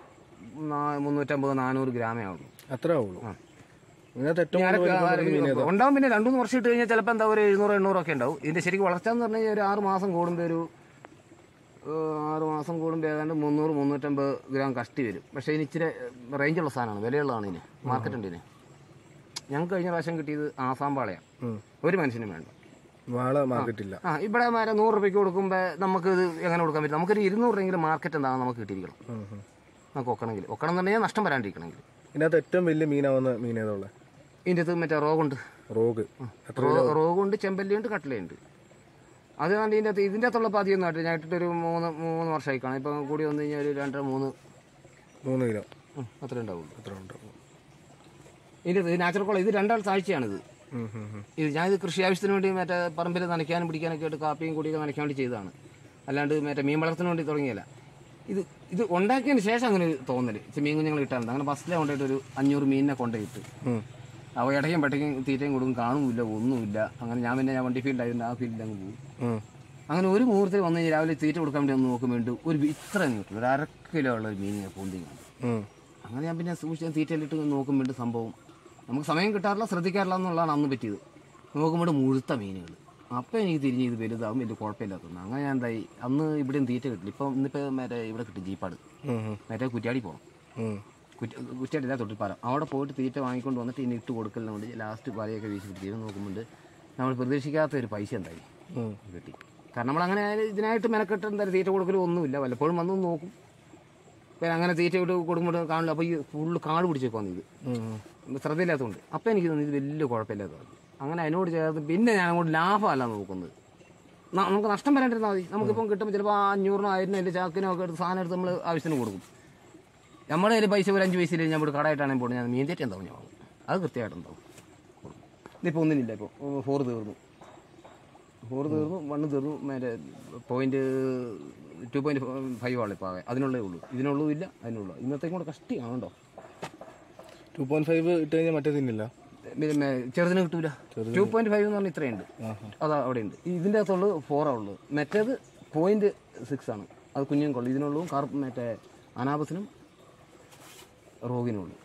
നാ- മുന്നൂറ്റമ്പത് നാനൂറ് ഗ്രാമേ ആവുള്ളൂ അത്ര ആവുള്ളൂ ആ. ഇതിനകത്ത് ഏറ്റവും ഞാനൊക്കെ കൂടുതൽ ആ- കൊണ്ടുവരുന്ന മീൻ ഏതാ? ഉണ്ടാവും പിന്നെ രണ്ടു മൂന്ന് വർഷം ഇട്ട് കഴിഞ്ഞാൽ ചിലപ്പോൾ എന്താ ഒരു എഴുന്നൂറ് എണ്ണൂറൊക്കെ ഉണ്ടാവും ഇതിന്റെ ശരിക്കും വളർച്ച എന്ന് പറഞ്ഞു കഴിഞ്ഞാൽ ഒരു ആറ് മാസം കൂടുമ്പോൾ ഒരു ഏഹ്, ആറ് മാസം കൂടുമ്പോൾ ഏതാണ്ട് മുന്നൂറ് മുന്നൂറ്റമ്പത് ഗ്രാം കഷ്ടി വരും പക്ഷേ ഇതിന് ഇച്ചിരി റേഞ്ചുള്ള സാധനമാണ് വിലയുള്ളതാണ് ഇതിന് മാർക്കറ്റ് ഉണ്ട് ഇതിന് ഞങ്ങൾക്ക് കഴിഞ്ഞ പ്രാവശ്യം കിട്ടിയത് ആസാം പാളയാണ് ഉം. ഒരു മനുഷ്യനും വേണ്ട വാള മാർക്കറ്റ് ഇല്ല ആ ഇവിടെ മാരെ നൂറ് രൂപയ്ക്ക് കൊടുക്കുമ്പോൾ നമുക്ക് ഇത് എങ്ങനെ കൊടുക്കാൻ പറ്റും നമുക്കൊരു ഇരുന്നൂറ് രൂപയെങ്കിലും മാർക്കറ്റ് എന്താണെന്ന് നമുക്ക് കിട്ടിയിരിക്കണം ഉം, ഉം. നമുക്ക് ഒക്കണമെങ്കിൽ ഒക്കണം എന്ന് പറഞ്ഞാൽ നഷ്ടം വരാണ്ടിരിക്കണമെങ്കിൽ ഇതിനകത്ത് ഏറ്റവും വലിയ മീനാവുന്ന മീൻ ഏതാ ഉള്ളത് ഇതിൻ്റെ അകത്ത് മറ്റേ റോഗുണ്ട് റോഗ് എത്ര റോ- റോഗുണ്ട് ചെമ്പല്ലിയുണ്ട് കട്ടലയുണ്ട് അത് കണ്ട് ഇതിൻ്റെ അകത്ത് ഇതിൻ്റെ അകത്തുള്ള പാതിയൊന്നും ആയിട്ട് ഞാൻ ഇട്ടിട്ട് ഒരു മൂന്ന് മൂന്ന് വർഷമായി കാണാം ഇപ്പം കൂടി വന്നു കഴിഞ്ഞാൽ ഒരു രണ്ടര മൂന്ന് മൂന്ന് കിലോ ഉം, അത്രേ ഉണ്ടാവുള്ളൂ എത്ര ഉണ്ട് ഇതിൻ്റെ ഇത് നാച്ചുറൽ കോളം ഇത് രണ്ടാൾ താഴ്ചയാണിത് ഉം, ഉം, ഉം. ഇത് ഞാനിത് കൃഷി ആവശ്യത്തിന് വേണ്ടി മറ്റേ പറമ്പിൽ നനയ്ക്കാനും പിടിക്കാനൊക്കെ ആയിട്ട് കാപ്പിയും കൂടിയൊക്കെ നനയ്ക്കാൻ വേണ്ടി ചെയ്തതാണ് അല്ലാണ്ട് മറ്റേ മീൻ വളർത്തിന് വേണ്ടി തുടങ്ങിയല്ല ഇത് ഇത് ഉണ്ടാക്കിയതിന് ശേഷം അങ്ങനെ ഒരു തോന്നല് ഇച്ചിരി മീൻ കുഞ്ഞുങ്ങൾ കിട്ടാറുണ്ട് അങ്ങനെ ബസ്സിലെ കൊണ്ടുപോയിട്ട് ഒരു അഞ്ഞൂറ് മീനിനെ കൊണ്ടുപോയിട്ട് ഉം. അവ ഇടയ്ക്കും പെട്ടയ്ക്കും തീറ്റയും കൊടുക്കും കാണുമില്ല ഒന്നുമില്ല അങ്ങനെ ഞാൻ പിന്നെ ഞാൻ വണ്ടി ഫീൽഡ് ആയതുകൊണ്ട് ആ ഫീൽഡിൽ അങ്ങ് പോകും ഉം. അങ്ങനെ ഒരു മുഹൂർത്തത്തിൽ വന്നു കഴിഞ്ഞാൽ രാവിലെ തീറ്റ കൊടുക്കാൻ വേണ്ടി ഒന്ന് നോക്കുമ്പോൾ ഉണ്ട് ഒരു ഇത്ര കിട്ടും ഒരു അര കിലോ ഉള്ള ഒരു മീനിനെ പൊന്തി കാണും ഉം. അങ്ങനെ ഞാൻ പിന്നെ സൂക്ഷിച്ച് തീറ്റയിലിട്ട് നോക്കുമ്പോൾ സംഭവം നമുക്ക് സമയം കിട്ടാറില്ല ശ്രദ്ധിക്കാറില്ല എന്നുള്ളതാണ് അന്ന് പറ്റിയത് നോക്കുമ്പോൾ മുഴുത്ത മീനുകൾ അപ്പം എനിക്ക് തിരിഞ്ഞ് ഇത് വലുതാവും വലിയ കുഴപ്പമില്ലാത്തത് അങ്ങനെ ഞാൻ എന്തായി അന്ന് ഇവിടെയും തീറ്റ കിട്ടില്ല ഇപ്പം ഇന്നിപ്പോൾ മറ്റേ ഇവിടെ കിട്ടും ജീപ്പാട് ഉം, ഉം. മറ്റേ കുറ്റാടി പോകണം ഉം. കുറ്റ കുറ്റാടില്ല തൊട്ടിപ്പാലം അവിടെ പോയിട്ട് തീറ്റ വാങ്ങിക്കൊണ്ട് വന്നിട്ട് ഇനി ഇട്ട് കൊടുക്കലിനുണ്ട് ലാസ്റ്റ് വലയൊക്കെ വീശി പിടിച്ച് നോക്കുമ്പോൾ നമ്മൾ പ്രതീക്ഷിക്കാത്ത ഒരു പൈസ എന്തായി ഉം. കിട്ടി കാരണം നമ്മൾ അങ്ങനെ ഇതിനായിട്ട് മെനക്കെട്ട് എന്തായാലും തീറ്റ കൊടുക്കലും ഒന്നുമില്ല വല്ലപ്പോഴും വന്നു നോക്കും പിന്നെ അങ്ങനെ തീറ്റ ഇട്ട് കൊടുക്കുമ്പോൾ കാണില്ല അപ്പോൾ ഈ ഫുള്ള് കാട് പിടിച്ചേക്കുവാന്ന് ഇത് ഉം. ശ്രദ്ധയില്ലാത്തതുകൊണ്ട് അപ്പം എനിക്ക് തോന്നി ഇത് വലിയ കുഴപ്പമില്ലാത്തതാണ് അങ്ങനെ അതിനോട് ചേർത്ത് പിന്നെ ഞാൻ അങ്ങോട്ട് ലാഭമല്ല നോക്കുന്നത് ന- നമുക്ക് നഷ്ടം വരാണ്ടിരുന്നാൽ മതി നമുക്കിപ്പം കിട്ടുമ്പോൾ ചിലപ്പോൾ ആ അഞ്ഞൂറിനോ ആയിരനോ അതിൻ്റെ ചാക്കിനോ ഒക്കെ എടുത്ത് സാധനം എടുത്ത് നമ്മൾ ആവശ്യത്തിന് കൊടുക്കും നമ്മുടെ കയ്യിൽ പൈസ ഒരു അഞ്ച് പൈസയിൽ ഞാൻ ഇവിടെ കടമായിട്ടാണെങ്കിൽ പോയിട്ട് ഞാൻ മീൻ തീറ്റ എന്താവും ഞാൻ വാങ്ങും അത് കൃത്യമായിട്ടുണ്ടാവും ഇതിപ്പോൾ ഒന്നിനില്ല ഇപ്പോൾ ഫോർ തീർന്നു ഫോർ തീർന്നു വണ്ണ് തീർന്നു മറ്റേ പോയിന്റ് ടു പോയിന്റ് ഫൈവ് ആണ് ഇപ്പോൾ ആകെ അതിനുള്ളേ ഉള്ളൂ ഇതിനുള്ളൂ ഇല്ല അതിനുള്ളൂ ഇന്നത്തേക്കും കൂടെ കഷ്ടിയാണ് കേട്ടോ ടു പോയിന്റ് ഫൈവ് ഇട്ട് കഴിഞ്ഞാൽ മറ്റേ തിന്നില്ല പിന്നെ ചെറുതിന് കിട്ടൂല ടു പോയിന്റ് ഫൈവ് എന്ന് പറഞ്ഞാൽ ഇത്രയുണ്ട് അതാ അവിടെ ഉണ്ട് ഇതിൻ്റെ അകത്തുള്ളൂ ഫോറാ ഉള്ളൂ മറ്റേത് പോയിന്റ് സിക്സ് ആണ് അത് കുഞ്ഞുങ്ങൾക്കുള്ളൂ ഇതിനുള്ളൂ കാർ മറ്റേ അനാബസിനും റോഗിനുള്ളൂ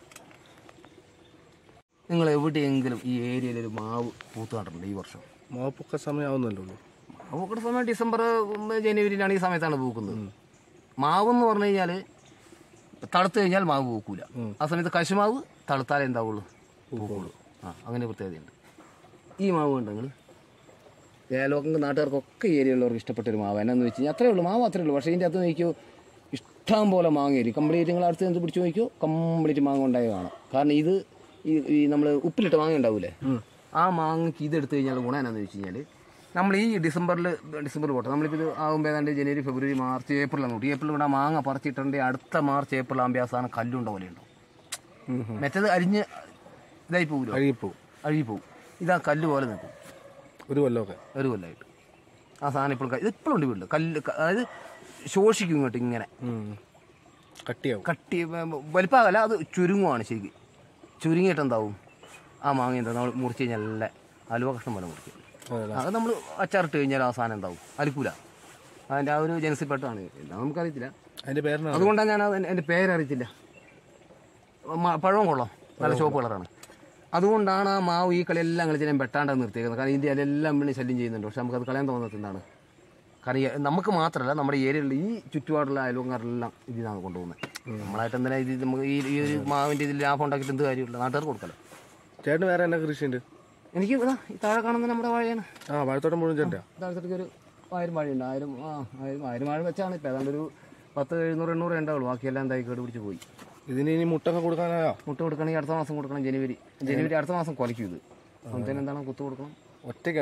നിങ്ങൾ എവിടെയെങ്കിലും ഈ ഏരിയയിൽ ഒരു മാവ് പൂത്ത് കണ്ടിട്ടുണ്ട് ഈ വർഷം മാപ്പൊക്കെ സമയമാവുന്നല്ലേ ഉള്ളൂ പൂക്കുന്ന സമയം ഡിസംബർ ഉം, ജനുവരിയിലാണ് ഈ സമയത്താണ് പൂക്കുന്നത് മാവ് എന്ന് പറഞ്ഞു കഴിഞ്ഞാൽ തളുത്ത് കഴിഞ്ഞാൽ മാവ് പൂക്കൂല ആ സമയത്ത് കശുമാവ് തളുത്താലേ എന്താവുള്ളൂ പൂക്കുള്ളൂ ആ അങ്ങനെ പ്രത്യേകതയുണ്ട് ഈ മാവ് ഉണ്ടെങ്കിൽ ഏലോക്കം നാട്ടുകാർക്കൊക്കെ ഈ ഏരിയയിലുള്ളവർക്ക് ഇഷ്ടപ്പെട്ട ഒരു മാവ് എന്നാന്ന് വെച്ച് കഴിഞ്ഞാൽ അത്രേ ഉള്ളൂ മാവ് അത്രേ ഉള്ളൂ പക്ഷേ ഇതിൻ്റെ അകത്ത് നോക്കിയോ ഇഷ്ടം പോലെ മാങ്ങയായിരിക്കും കംപ്ലീറ്റ് നിങ്ങൾ അടുത്ത് നിന്ന് പിടിച്ച് നോക്കിയോ കംപ്ലീറ്റ് മാങ്ങ ഉണ്ടായി കാണാം കാരണം ഇത് ഈ ഈ നമ്മൾ ഉപ്പിലിട്ട മാങ്ങ ഉണ്ടാവൂലേ ആ മാങ്ങയ്ക്ക് ഇതെടുത്ത് കഴിഞ്ഞാൽ ഗുണം എന്നാന്ന് വെച്ച് കഴിഞ്ഞാൽ നമ്മൾ ഈ ഡിസംബറിൽ ഡിസംബർ പോട്ടെ നമ്മളിപ്പോൾ ഇത് ആകുമ്പോൾ ഏതാണ്ട് ജനുവരി ഫെബ്രുവരി മാർച്ച് ഏപ്രിൽ അങ്ങോട്ട് ഏപ്രിൽ കൂടെ ആ മാങ്ങ പറിച്ചിട്ടുണ്ടെങ്കിൽ അടുത്ത മാർച്ച് ഏപ്രിൽ ആകുമ്പോൾ ആ സാധനം കല്ലുണ്ട പോലെ ഉണ്ടാവും മറ്റേത് അരിഞ്ഞ് ഇതായി പോകുമല്ലോ അഴുകിപ്പോവും അഴുകി പോകും ഇതാ കല്ല് പോലെ നിൽക്കും ഒരു കൊല്ലമൊക്കെ ഒരു കൊല്ലമായിട്ട് ആ സാധനം ഇപ്പോഴും ഇത് ഇപ്പോഴും ഉണ്ട് വീട്ടിൽ കല്ല് ക- അതായത് ശോഷിക്കും ഇങ്ങോട്ട് ഇങ്ങനെ ഉം. കട്ടിയാവും കട്ടി വലിപ്പാകല്ല അത് ചുരുങ്ങുവാണ് ശരിക്കും ചുരുങ്ങിയിട്ട് എന്താവും ആ മാങ്ങ എന്താ നമ്മൾ മുറിച്ച് കഴിഞ്ഞാൽ നല്ല അലുവ കഷ്ണം പോലെ മുറിക്കും അതല്ല. അത് നമ്മൾ അച്ചാറിട്ട് കഴിഞ്ഞാൽ ആ സാധനം എന്താവും അരിക്കൂല അതിൻ്റെ ആ ഒരു ജനസിൽപ്പെട്ടാണ് എന്താ നമുക്കറിയത്തില്ല അതിന്റെ പേരാണ് അതുകൊണ്ടാണ് ഞാൻ അത് എൻ്റെ പേരറിയത്തില്ല മ- പഴവും കൊള്ളാം നല്ല ചുവപ്പ് കളറാണ് അതുകൊണ്ടാണ് ആ മാവ് ഈ കളിയെല്ലാം കളിച്ച് ഞാൻ വെട്ടാണ്ട് നിർത്തിയേക്കുന്നത് കാരണം ഇതിൻ്റെ ഇലയെല്ലാം വീണ് ശല്യം ചെയ്യുന്നുണ്ട് പക്ഷെ നമുക്കത് കളയാൻ തോന്നുന്നത് എന്താണ് കാരണം ഈ- നമുക്ക് മാത്രമല്ല നമ്മുടെ ഏരിയയിലുള്ള ഈ ചുറ്റുപാടുള്ള അയൽവക്കാരെല്ലാം ഇതിനാണ് കൊണ്ടുപോകുന്നത് നമ്മളായിട്ട് എന്തിനാ ഇത് നമുക്ക് ഈ ഈ ഒരു മാവിൻ്റെ ഇതിൽ ലാഭം ഉണ്ടാക്കിയിട്ട് എന്ത് കാര്യമില്ല നാട്ടുകാർക്ക് കൊടുക്കല്ലോ ചേട്ടന് വേറെ എന്നാ കൃഷിയുണ്ട് എനിക്ക് ഇതാ ഈ താഴെ കാണുന്ന നമ്മുടെ വാഴയാണ് ആ വാഴത്തോട്ടം മുഴുവൻ ചേട്ടാ താഴത്തേക്ക് ഒരു ആയിരം വാഴയുണ്ട് ആയിരം ആ ആയിരം ആയിരം വാഴ വെച്ചാണ് ഇപ്പോൾ ഏതാണ്ട് ഒരു പത്ത് എഴുന്നൂറ് എണ്ണൂറ് ഉണ്ടാവുള്ളൂ ബാക്കിയെല്ലാം എന്തായി കേട് പിടിച്ച് പോയി ഇതിന് ഇനി മുട്ടൊക്കെ കൊടുക്കാനായോ മുട്ട കൊടുക്കണമെങ്കിൽ അടുത്ത മാസം കൊടുക്കണം ജനുവരി ജനുവരി അടുത്ത മാസം കൊലയ്ക്കും ഇത് അന്നത്തേന് എന്താണ് കുത്തു കൊടുക്കണം ഒറ്റയ്ക്കാ അത്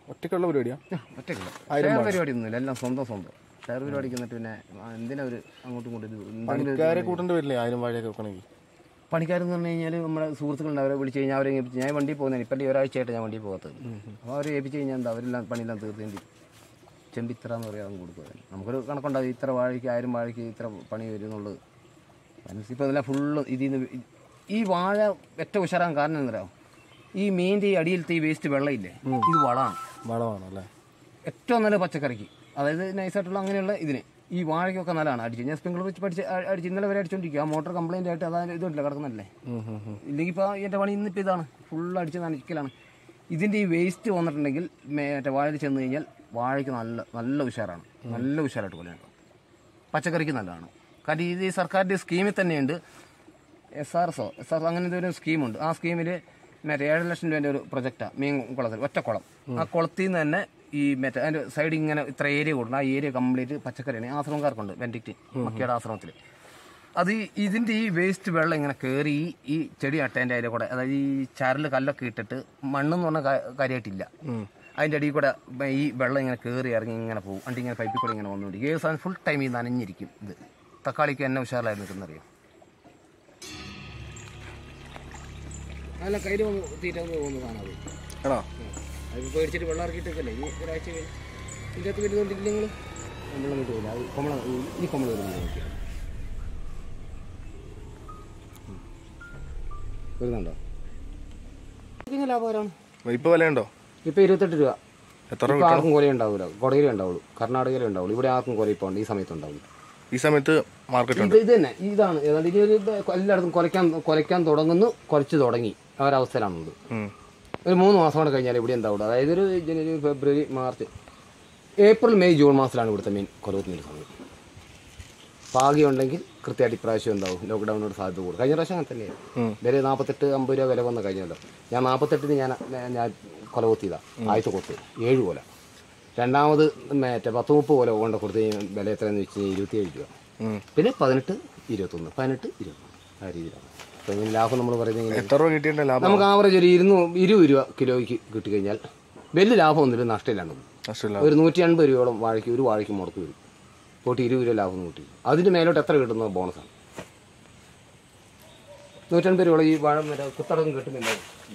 ഒറ്റയ്ക്കുള്ള പരിപാടിയാ ഒറ്റയ്ക്കില്ല ഷെയർ പരിപാടി ഒന്നുമില്ല എല്ലാം സ്വന്തം സ്വന്തം ഷെയർ പരിപാടിക്ക് എന്നിട്ട് പിന്നെ ആ, എന്തിനാ ഒരു അങ്ങോട്ടും ഇങ്ങോട്ടും ഇത് എന്തെങ്കിലും ഒരു- പണിക്കാരെ കൂട്ടേണ്ടി വരില്ലേ ആയിരം വാഴയൊക്കെ വെക്കണമെങ്കിൽ പണിക്കാരെന്ന് പറഞ്ഞു കഴിഞ്ഞാൽ നമ്മുടെ സുഹൃത്തുക്കളുണ്ട് അവരെ വിളിച്ച് കഴിഞ്ഞാൽ അവരെ ഏൽപ്പിച്ച് ഞാൻ വണ്ടി പോകുന്നതിന് ഇപ്പം ഈ ഒരാഴ്ചയായിട്ട് ഞാൻ വണ്ടി പോകാത്തത് അപ്പോൾ അവരെ ഏൽപ്പിച്ച് കഴിഞ്ഞാൽ എന്താ അവരെല്ലാം പണിയെല്ലാം തീർത്തേണ്ടി ചെമ്പിത്ര എന്ന് പറയാൻ കൊടുക്കുക നമുക്കൊരു കണക്കുണ്ടാവും ഇത്ര വാഴയ്ക്ക് ആയിരം വാഴയ്ക്ക് ഇത്ര പണി വരും എന്നുള്ളത് ഇപ്പോൾ ഇതെല്ലാം ഫുള്ള് ഇതിൽ നിന്ന് ഈ വാഴ ഏറ്റവും ഉഷാറാൻ കാരണം എന്തരാവും ഈ മീനിൻ്റെ ഈ അടിയിലത്തെ ഈ വേസ്റ്റ് വെള്ളമില്ലേ ഇത് വളമാണ് വളമാണ് അല്ലേ ഏറ്റവും നല്ല പച്ചക്കറിക്ക് അതായത് നൈസായിട്ടുള്ള അങ്ങനെയുള്ള ഇതിന് ഈ വാഴയ്ക്കൊക്കെ നല്ലതാണ് അടിച്ച് ഞാൻ സ്പ്രിംഗ്ലർ വെച്ച് പഠിച്ച് അ- അടിച്ച് ഇന്നലെ വരെ അടിച്ചോണ്ടിരിക്കുക ആ മോട്ടർ കംപ്ലൈന്റ് ആയിട്ട് അതായത് ഇതുണ്ടല്ലോ കിടക്കുന്നല്ലേ ഇല്ലെങ്കിൽ ഇപ്പോൾ എൻ്റെ പണി ഇന്നിപ്പോൾ ഇതാണ് ഫുൾ അടിച്ച് നനയ്ക്കലാണ് ഇതിൻ്റെ ഈ വേസ്റ്റ് വന്നിട്ടുണ്ടെങ്കിൽ മറ്റേ വാഴയിൽ ചെന്ന് കഴിഞ്ഞാൽ വാഴയ്ക്ക് നല്ല നല്ല ഉഷാറാണ് നല്ല ഉഷാറായിട്ട് പോലെ പച്ചക്കറിക്ക് നല്ലതാണ് കാരണം ഇത് ഈ സർക്കാരിൻ്റെ സ്കീമിൽ തന്നെയുണ്ട് എസ് ആർ എസോ എസ് ആർ അങ്ങനത്തെ ഒരു സ്കീമുണ്ട് ആ സ്കീമിൽ മറ്റേ ഏഴ് ലക്ഷം രൂപേൻ്റെ ഒരു പ്രൊജക്റ്റാണ് മീൻ കുളത്തിൽ ഒറ്റ കുളം ആ കുളത്തിൽ നിന്ന് തന്നെ ഈ മറ്റേ അതിൻ്റെ സൈഡിൽ ഇങ്ങനെ ഇത്ര ഏരിയ കൊടുക്കണം ആ ഏരിയ കംപ്ലീറ്റ് പച്ചക്കറിയാണ് ആശ്രമക്കാർക്കുണ്ട് വെൻഡിക്റ്റ് മക്കിയുടെ ആശ്രമത്തിൽ അത് ഈ ഇതിൻ്റെ ഈ വേസ്റ്റ് വെള്ളം ഇങ്ങനെ കയറി ഈ ഈ ചെടി അട്ടേൻ്റെ അതിലെ കൂടെ അതായത് ഈ ചരൽ കല്ലൊക്കെ ഇട്ടിട്ട് മണ്ണെന്ന് പറഞ്ഞ കാ- കാര്യമായിട്ടില്ല അതിൻ്റെ അടിയിൽ കൂടെ ഈ വെള്ളം ഇങ്ങനെ കയറി ഇറങ്ങി ഇങ്ങനെ പോകും അണ്ടി ഇങ്ങനെ പൈപ്പിൽ കൂടെ ഇങ്ങനെ വന്നുകൊണ്ടിരിക്കും ഏത് സാധനം ഫുൾ ടൈം ഈ നനഞ്ഞിരിക്കും ഇത് തക്കാളിക്ക് എന്നെ ഉഷാറായി നിൽക്കുന്നറിയാം അല്ല കയ്യിൽ വന്ന് തീറ്റ വന്ന് പോകുന്ന സാധനം അത് ആണോ അത് പേടിച്ചിട്ട് വെള്ളം ഇറക്കിയിട്ടൊക്കെ ഇനി ഒരാഴ്ച കഴിഞ്ഞ് ഇതിൻ്റെ അകത്ത് വരുന്നുണ്ടെങ്കിൽ നിങ്ങൾ വെള്ളം കിട്ടില്ല അത് കൊമള ഈ കൊമള വരുന്നുണ്ട് നോക്കിയാൽ വരുന്നുണ്ടോ പിന്നെ ലാഭകരമാണ് ഇപ്പൊ വിലയുണ്ടോ ഇപ്പം ഇരുപത്തെട്ട് രൂപ എത്ര രൂപ ഇപ്പം ആർക്കും കൊല ഉണ്ടാവില്ല കൊടയിലേ ഉണ്ടാവുള്ളൂ കർണാടകയിലേ ഉണ്ടാവുള്ളൂ ഇവിടെ ആർക്കും കൊല ഇപ്പോൾ ഉണ്ട് ഈ സമയത്ത് ഉണ്ടാവില്ല ഈ സമയത്ത് മാർക്കറ്റ് ഉണ്ട് ഇത് ഇത് തന്നെ ഇതാണ് ഏതാണ്ട് ഇനി ഒരു ഇത് എല്ലായിടത്തും കുലയ്ക്കാൻ കുലയ്ക്കാൻ തുടങ്ങുന്നു കുലച്ച് തുടങ്ങി ആ ഒരവസ്ഥയിലാണുള്ളത് ഉം. ഒരു മൂന്ന് മാസം കൂടെ കഴിഞ്ഞാൽ ഇവിടെ എന്താ ഇവിടെ അതായത് ഒരു ജനുവരി ഫെബ്രുവരി മാർച്ച് ഏപ്രിൽ മെയ് ജൂൺ മാസത്തിലാണ് ഇവിടുത്തെ മീൻ കൊലകുത്തുന്ന ഒരു സമയം ഭാഗ്യമുണ്ടെങ്കിൽ കൃത്യമായിട്ട് ഇപ്രാവശ്യം ഉണ്ടാവും ലോക്ക്ഡൗണിനോട് സാധ്യത കൂടും കഴിഞ്ഞ പ്രാവശ്യം അങ്ങനെ തന്നെയായിരുന്നു വില നാൽപ്പത്തെട്ട് അമ്പത് രൂപ വില വന്ന കഴിഞ്ഞല്ലോ ഞാൻ നാൽപ്പത്തെട്ടിന് ഞാൻ ഞാൻ കൊല കൊത്തിയതാണ് ആദ്യത്തെ കൊത്ത് ഏഴ് കൊല രണ്ടാമത് മറ്റേ പത്ത് മുപ്പത് കൊല കൊണ്ട് കൊടുത്ത് കഴിഞ്ഞാൽ വില എത്രയെന്ന് വെച്ച് കഴിഞ്ഞാൽ ഇരുപത്തിയേഴ് രൂപ ഉം. പിന്നെ പതിനെട്ട് ഇരുപത്തൊന്ന് പതിനെട്ട് ഇരുപത്തൊന്ന് ആ രീതിയിലാണ് അപ്പോൾ ഇങ്ങനെ ലാഭം നമ്മൾ പറയുന്നത് ഇങ്ങനെ എത്ര രൂപ കിട്ടിയിട്ടുണ്ട് ലാഭം നമുക്ക് ആവറേജ് ഒരു ഇരുന്നൂ ഇരുപത് രൂപ കിലോയ്ക്ക് കിട്ടിക്കഴിഞ്ഞാൽ വലിയ ലാഭമൊന്നുമില്ല നഷ്ടമില്ലാണ്ട് പോകും. നഷ്ടമില്ല ഒരു നൂറ്റി അൻപത് രൂപയോളം വാഴയ്ക്ക് ഒരു വാഴയ്ക്ക് മുടക്ക് വരും പോയിട്ട് ഇരുപത് രൂപ ലാഭം കൂട്ടി അതിന് മേലോട്ട് എത്ര കിട്ടുന്നത് ബോണസാണ് നൂറ്റൻപത് രൂപയോളം ഈ വാഴ മറ്റേ കുത്തടക്കം കിട്ടുന്നില്ല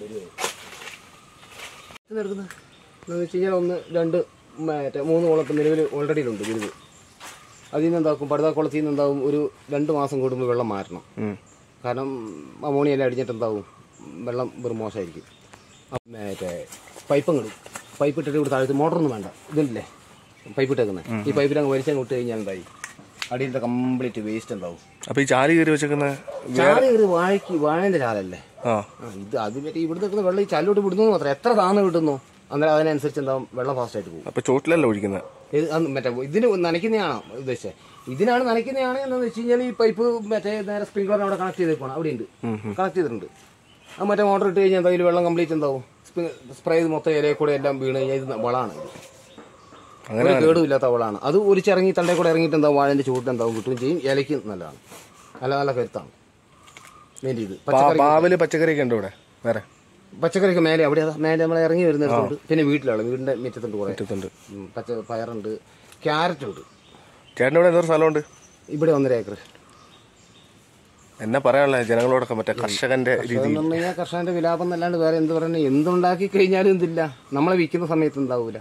എടുക്കുന്നത് എന്ന് വെച്ച് കഴിഞ്ഞാൽ ഒന്ന് രണ്ട് മറ്റേ മൂന്ന് കുളത്ത് നിലവിൽ ഓൾറെഡി ഉണ്ട് വലുത് അതിൽ നിന്ന് എന്താക്കും പടുതാക്കുളത്തിൽ നിന്ന് എന്താവും ഒരു രണ്ട് മാസം കൂടുമ്പോൾ വെള്ളം മാറ്റണം ഉം. കാരണം അമോണിയ എല്ലാം അടിഞ്ഞിട്ട് എന്താവും വെള്ളം വെറും മോശമായിരിക്കും അപ്പം മറ്റേ പൈപ്പും കിടും പൈപ്പ് ഇട്ടിട്ട് ഇവിടെ താഴത്ത് മോട്ടറൊന്നും വേണ്ട ഇതില്ലേ പൈപ്പ് ഇട്ടേക്കുന്നത് ഈ പൈപ്പിൽ അങ്ങ് വലിച്ചങ്ങ് വിട്ട് കഴിഞ്ഞാൽ എന്തായി അടിയിലത്തെ കംപ്ലീറ്റ് വേസ്റ്റ് എന്താവും അപ്പൊ ഈ ചാലി കയറി വെച്ചേക്കുന്ന ചാല ഇത് വാഴയ്ക്ക് വാഴേൻ്റെ ചാലല്ലേ ആ ആ ഇത് അത് മറ്റേ ഇവിടെ നിൽക്കുന്ന വെള്ളം ഈ ചാലിലോട്ട് വിടുന്നു മാത്രം എത്ര താന്ന് കിട്ടുന്നു അന്നേരം അതിനനുസരിച്ച് എന്താവും വെള്ളം ഫാസ്റ്റായിട്ട് പോകും അപ്പൊ ചോട്ടിലല്ല ഒഴിക്കുന്നത് ഇത് അന്ന് മറ്റേ ഇതിന് നനയ്ക്കുന്നതാണോ ഉദ്ദേശിച്ചത് ഇതിനാണ് നനയ്ക്കുന്നതാണ് എന്ന് വെച്ച് കഴിഞ്ഞാൽ ഈ പൈപ്പ് മറ്റേ നേരെ സ്പ്രിംഗ്ലറിന് അവിടെ കണക്ട് ചെയ്തേക്കാണ് അവിടെ ഉണ്ട് കണക്ട് ചെയ്തിട്ടുണ്ട് ആ മറ്റേ മോട്ടർ ഇട്ട് കഴിഞ്ഞാൽ എന്തായാലും വെള്ളം കംപ്ലീറ്റ് എന്താവും സ്പ്രേ ചെയ്ത് മൊത്തം ഇലയിൽ കൂടെ എല്ലാം വീണ് കഴിഞ്ഞാൽ ഇത് വളമാണ് ഇത്. അങ്ങനെ ഒരു കേടുമില്ലാത്ത വളമാണ് അത് ഒരിച്ചിറങ്ങി തണ്ടേ കൂടെ ഇറങ്ങിയിട്ട് എന്താവും വാഴന്റെ ചൂട്ടിൽ എന്താവും കിട്ടുകയും ചെയ്യും ഇലയ്ക്ക് നല്ലതാണ് നല്ല നല്ല കരുത്താണ് മെയിൻ ഇത് പാ- പാവല് പച്ചക്കറിയൊക്കെ ഉണ്ട് ഇവിടെ വേറെ പച്ചക്കറിയൊക്കെ മേലെ അവിടെ അതാ മേലെ നമ്മൾ ഇറങ്ങി വരുന്നിടത്തുണ്ട് പിന്നെ വീട്ടിലാണ് വീടിന്റെ മുറ്റത്തുണ്ട് കുറേ മുറ്റത്തുണ്ട് ഉം, പച്ച പയറുണ്ട് ക്യാരറ്റ് ഉണ്ട് ചേട്ടൻ്റെ ഇവിടെ എന്തോ സ്ഥലമുണ്ട് ഇവിടെ ഒന്നര ഏക്കർ എന്നെ പറയാനുള്ള ജനങ്ങളോടൊക്കെ മറ്റേ കർഷകന്റെ രീതി എന്ന് പറഞ്ഞു കഴിഞ്ഞാൽ കർഷകന്റെ വിലാപം എന്നല്ലാണ്ട് വേറെ എന്ത് പറയുന്നത് എന്തുണ്ടാക്കി കഴിഞ്ഞാലും എന്തില്ല നമ്മളെ വിൽക്കുന്ന സമയത്ത് ഉണ്ടാവൂല